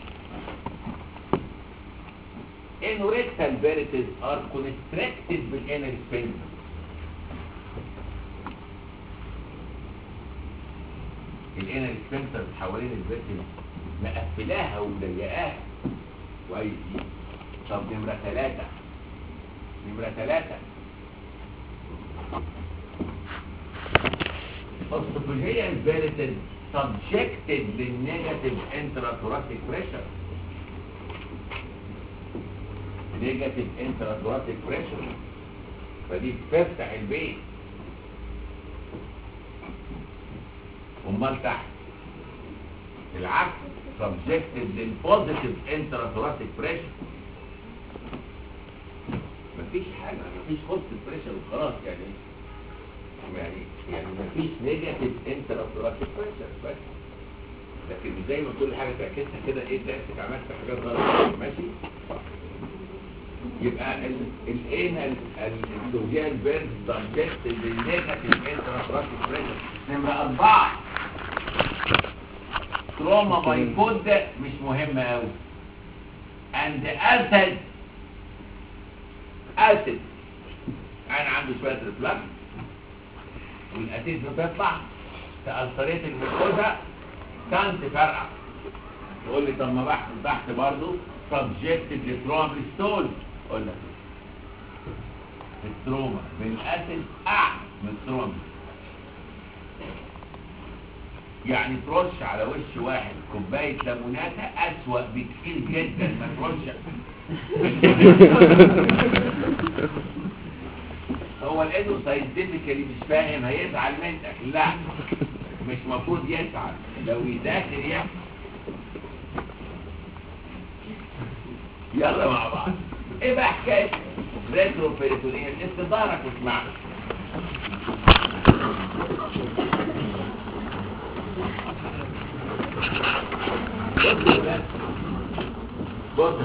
انوريكتال فيرتيز ار كونستريكتد بالانر سبنسر الانر سبنسر حوالين الفيرتيز مقفلاها ومضيقاها كويس دي طب نمرة ثلاثة نمرة ثلاثة الصفوجية الفيرتد subjected للنيجاتيف intrathoractic pressure نيجاتيف intrathoractic pressure فدي بتفتح البيت امال تحت العكس subjected للبوزيتيف intrathoractic pressure مفيش حاجة مفيش positive pressure وخلاص يعني يعني يعني مفيش نيجاتيف انترابتوراتيك بريشر بس لكن مش زي ما كل حاجه تعكسها كده ايه تحسك عملت حاجات غلط ماشي يبقى الانال السوجيال بيرد سبجكت للنيجاتيف انترابتوراتيك بريشر نمره اربعه تروما باي فود مش مهمه قوي اند اسيد اسيد انا عندي شويه ريفلكس والاسيد بتطلع تأثريت الميكوزا كان تفرقع تقول لي طب ما بحث تحت برضه سبجكتد لتروما ستول اقول لك التروما بالاسيد اعلى من التروما يعني ترش على وش واحد كوبايه ليموناته اسوأ بكتير جدا ما ترش هو لانه ساينتفكالي مش فاهم هيزعل منك لا مش مفروض يزعل لو يذاكر يحصل يلا مع بعض ايه بقى حكايه ريترو بيريتونيال استدارك واسمعنا بص بقى بص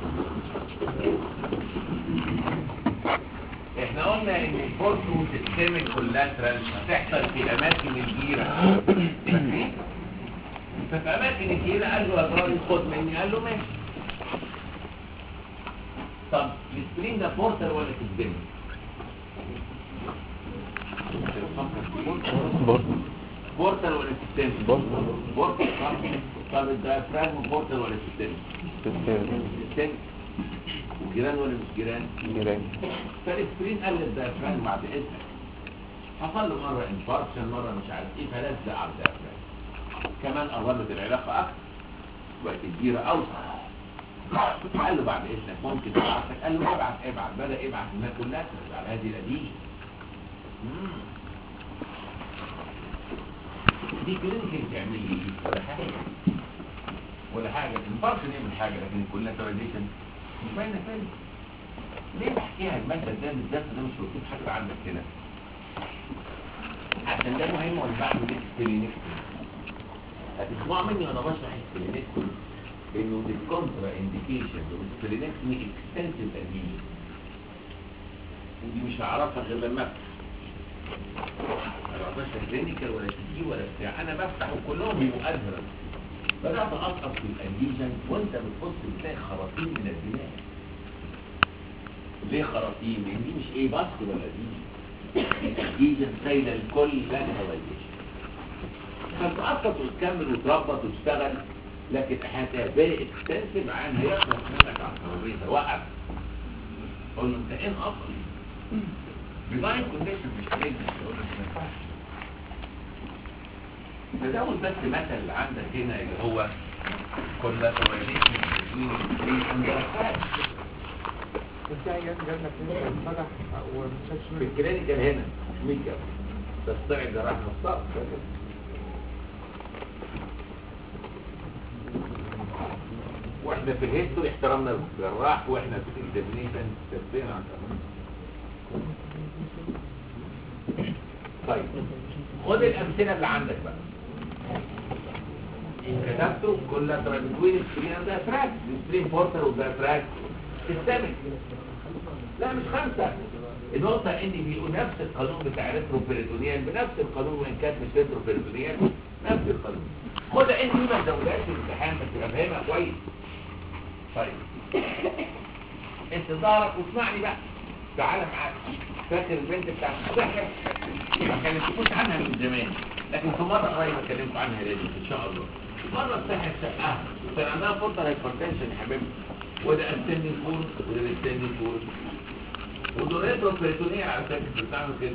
احنا قلنا ان الفورتو سيستمك كولاترال هتحصل في اماكن الجيرة فاكرين؟ ففي اماكن الجيرة قال له يا راجل خد مني قال له ماشي طب السبرين ده بورتر ولا سيستمك؟ بورتر ولا سيستمك؟ بورتر صح؟ طب الديافراجم بورتر ولا سيستمك؟ سيستمك وجيران ولا مش جيران؟ فالاسبرين قال للديافراجم بعد اذنك حصل له مره انفاركشن مره مش عارف ايه فلزق على الديافراجم كمان قربت العلاقه اكتر بقت الجيره اوسع قال له بعد اذنك ممكن تبعتك قال له ابعت ابعت بدا يبعت الناس كلها على هذه القديمه دي كلينيكال تعمل ايه ولا حاجه ولا حاجه الانفاركشن يعمل حاجه لكن الكولاتراليزيشن مش باينه فين ليه بحكيها المثل ده بالذات ده مش مكتوب حتى عندك هنا عشان ده مهم وانا بعمل سبلينكتومي هتسمعوا مني وانا بشرح السبلينكتومي انه دي كونترا انديكيشن والسبلينكتومي اكستنسيف اديشن ودي مش هعرفها غير لما افتح ما بعرفش كلينيكال ولا تي ولا بتاع انا بفتح وكلهم بيبقوا ازرق بدات اسقط في الاديشن وانت بتبص بتلاقي خراطيم من الدماغ ليه خراطيم؟ لان دي مش ايه باسكت ولا دي الاديشن سايله الكل لا هوايش هتتأسس وتكمل وتربط وتشتغل لكن هتبقى فيري اكستنسيف عن هيخلص منك على الترابيزه وقف قول له انت ايه اصلا بلاين كونديشن مش بريجنس يقول لك ما ينفعش تزود بس مثل اللي عندك هنا اللي هو collateralization between three and the five. ازاي جاب جاب لك انت فتح وما شافش في منه الكلينيكال هنا ميك اب تستطيع جراحة الصف واحنا في الهيستوري احترمنا الجراح واحنا في الاكزامينيشن تبين عن طيب خد الامثله اللي عندك بقى كتبته كل بتوين السكرين والديافراج السكرين بورتر والديافراج سيستمك لا مش خمسة النقطة ان بيقول نفس القانون بتاع الريتروبيريتونيال بنفس القانون وان كانت مش ريتروبيريتونيال نفس القانون خدها انت ما تزودهاش في الامتحان بس تبقى فاهمها كويس طيب انت ظهرك واسمعني بقى تعالى معاك فاكر البنت بتاعت الصحة ما كلمتكوش عنها من زمان لكن في مرة قريبة كلمت عنها لازم ان شاء الله مرة الصحة شقها كان عندها فرصة هايبرتنشن يا حبيبي وده السن فول وده السن فول ودول ريتروبيريتونية على فكرة بتعمل كده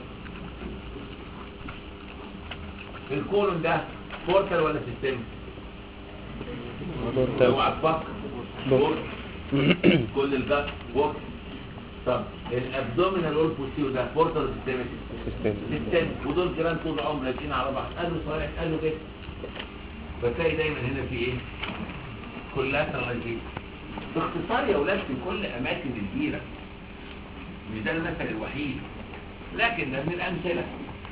الكولون ده بورتال ولا سيستم؟ اوعى تفكر بورتال كل الجات بورتال طب الابدومينال والبوستيو ده بورتال سيستم سيستم ودول جيران طول العمر لاقيين على بعض قال له صحيح قال له كده فتلاقي دايما هنا في ايه؟ كلها تراجيل باختصار يا اولاد في كل اماكن الجيره مش ده المثل الوحيد لكن ده من الامثله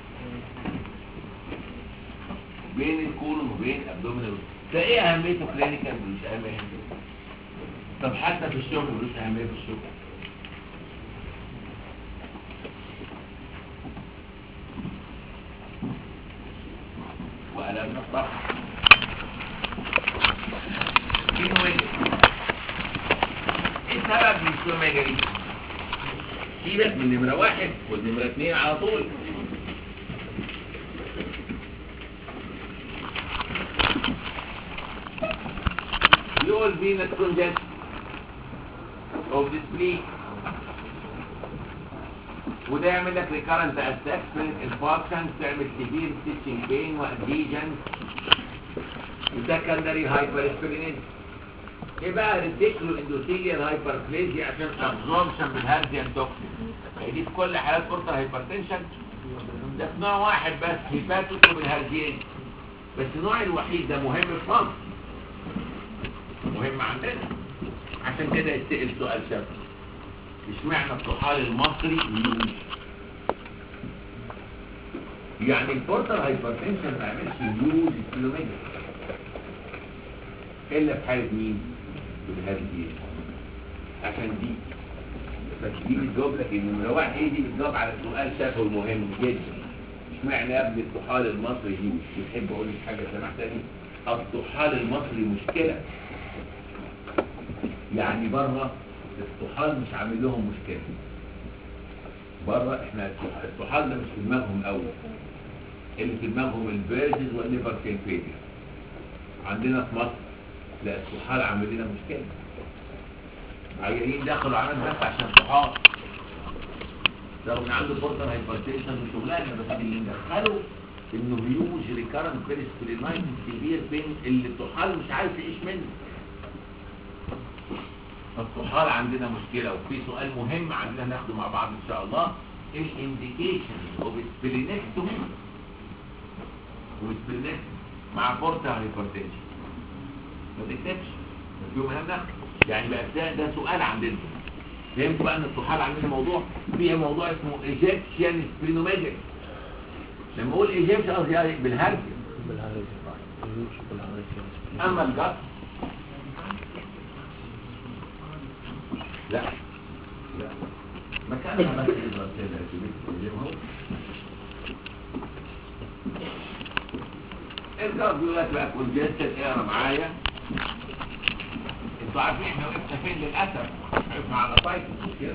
بين الكولون وبين ابدومينال ده ايه اهميته كلينيكال ملوش اهميه طب حتى في الشغل ملوش اهميه في الشغل وألم نصبح سينوميجري ايه سبب من السينوميجري سيبك من نمرة واحد والنمرة اتنين على طول يقول فينا كونجست of the spleen وده يعمل لك recurrent assessment infarction تعمل severe stitching pain واديجن secondary hypersplenism ايه بقى ريديكلو اندوثيليال هايبربليزيا عشان ابزوربشن بالهارزيان توكسين هي دي في كل حالات بورتال هايبرتنشن ده في نوع واحد بس هيباتوس وبالهارزيان بس النوع الوحيد ده مهم في مصر مهم عندنا عشان كده يتسأل سؤال شبه اشمعنى الطحال المصري يوز يعني البورتال هايبرتنشن ما يعملش يوز كيلومتر الا في حاله مين بالهارزيان عشان دي بس دي بتجاوب لك ان لو واحد ايه دي بتجاوب على سؤال شافه مهم جدا اشمعنى يا ابني الطحال المصري يوز تحب اقول لك حاجه سمحت تاني الطحال المصري مشكله يعني بره الطحال مش عامل لهم مشكله بره احنا الطح- الطحال ده مش في دماغهم قوي اللي في دماغهم الفيرجز والليفر فيلير عندنا في مصر لا الطحال عامل لنا مشكله عيانين دخلوا عمل بس عشان طحال رغم ان عنده بورتال هايبرتيشن وشغلانه بس اللي دخله انه هيوج ريكارنت بيرسبلينايت كبير بين اللي الطحال مش عارف يعيش منه الطحال عندنا مشكلة وفي سؤال مهم عندنا ناخده مع بعض ان شاء الله الانديكيشن اوف سبلينكتومي وسبلينكتومي مع بورتا هايبرتنشن ما تكتبش بس يوم مهم ناخده يعني بقى ده, ده سؤال عندنا فهمتوا بقى ان الطحال عندنا موضوع فيها موضوع اسمه ايجيبشن سبلينوميجري لما اقول ايجيبشن قصدي يعني بالهرج اما الجط لا لا مكانها بس البرسيلة اهو الجط بيقول لك بقى كونجستد اقرا معايا انتوا عارفين احنا وقفنا فين للاسف وقفنا على سايت كده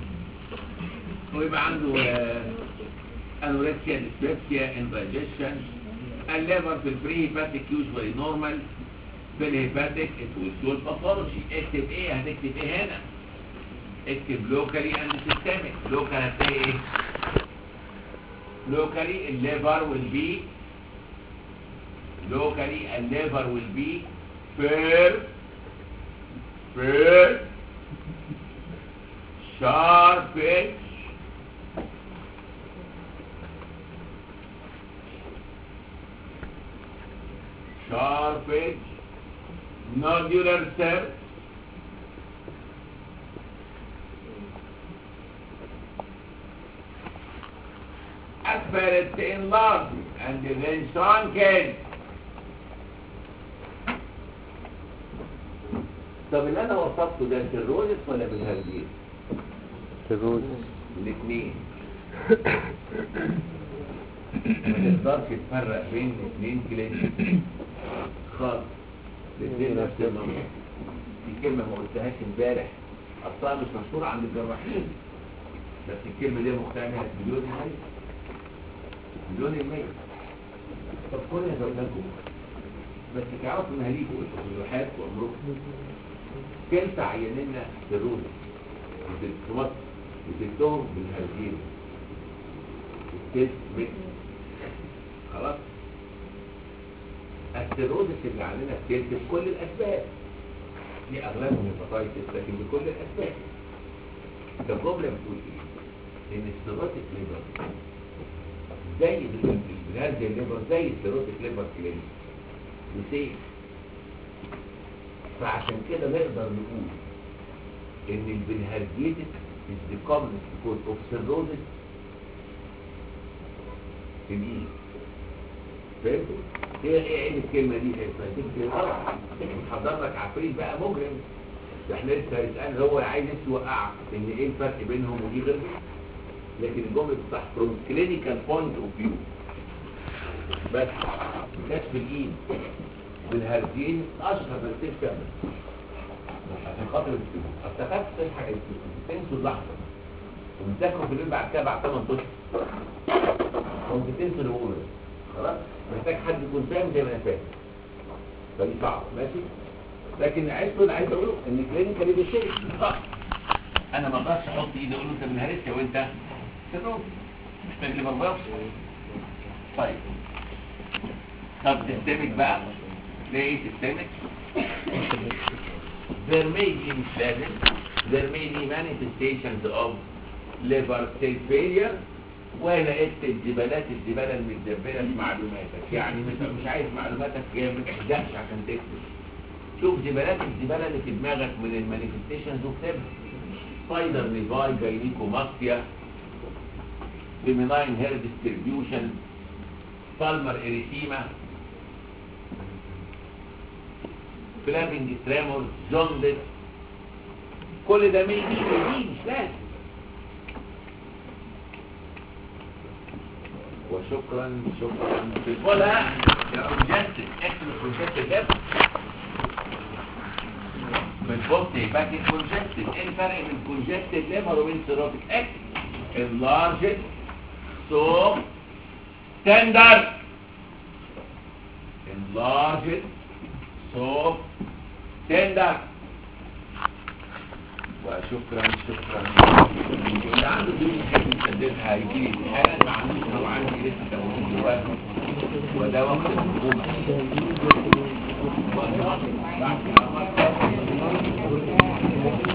ويبقى عنده انوركسيا ديسبيبسيا اندايجيشن الليفر في البري هيباتيك يوجوالي نورمال في الهيباتيك التويستول باثولوجي اكتب ايه هتكتب ايه هنا اكتب لوكالي اند سيستميك لوكال هتلاقي ايه لوكالي الليفر will be locally الليفر will be fair fair sharp edge sharp edge nodular cell aspirate enlarged and then shrunken طب اللي انا وصفته ده سيروزس ولا بالهرجيز الروز الاثنين ما تقدرش تفرق بين الاثنين كلينيك خالص الاثنين نفس الموضوع في كلمة ما قلتهاش امبارح اصلا مش مشهورة عند الجراحين بس الكلمة دي مقتنعة مليون المية مليون المية طب كل هذا لكم بس تعرفوا انها ليكوا انتوا في الواحات وامركم كلتا عيننا سيروزس في مصر وتلتهم بالهرجين التلت متر خلاص السيروزس اللي عندنا التلت بكل الاسباب في اغلبهم هيباتايتس لكن بكل الاسباب فالجمله بتقول ايه؟ ان السيروتيك ليفر زي الهرج الليفر زي السيروتيك ليفر كلينيك وسيف فعشان كده نقدر نقول ان البنهرجيتس is the commonest cause of cirrhosis في الايد فهمتوا؟ هي ايه عين الكلمة دي؟ هيبقى كده محضر لك عفريت بقى مجرم ده احنا لسه هيسأل هو عايز يوقعك ان ايه الفرق بينهم ودي غير دي لكن الجملة بتاعت from clinical point of view بس كشف الايد بالهرجين اشهر ترتيب كامل عشان خاطر الفلوس افتكرت تلحق الفلوس تنسوا اللحظه ومتذكروا في الليل بعد كده بعد 8 اشهر كنت تنسوا اللي بقوله ده. خلاص محتاج حد يكون فاهم زي ما انا فاهم فدي صعبه ماشي لكن عايز اللي عايز اقوله ان كلينيكالي دي شيء صح انا ما اقدرش احط ايدي اقول له انت من هرسه وانت سيروز محتاج لي برباص طيب طب سيستمك بقى ليه سيستمك there may be مش لازم there may be manifestations of liver cell failure ولقيت الزبالات الزبالة المتدبلة في معلوماتك يعني مش, مش عايز معلوماتك جاية ما تحزقش عشان تكتب شوف زبالات الزبالة اللي في دماغك من المانيفستيشنز واكتبها سبايدر ليفاي جاينيكوماستيا بميناين هير ديستريبيوشن بالمر اريثيما فلافنج تريمور جوندس كل ده ميجي ميجي مش لازم وشكرا شكرا ولا يا كونجستد اكتب الكونجستد ده من بوست باك الكونجستد ايه الفرق بين الكونجستد ليفر وبين سيروتيك اكتب اللارج سو تندر enlarged so tender وشكرا شكرا واللي عنده دي يحب يسددها هيجي لي امتحان ما عندوش هو عندي لسه توجيه دلوقتي وده وقت الحكومه بعد كده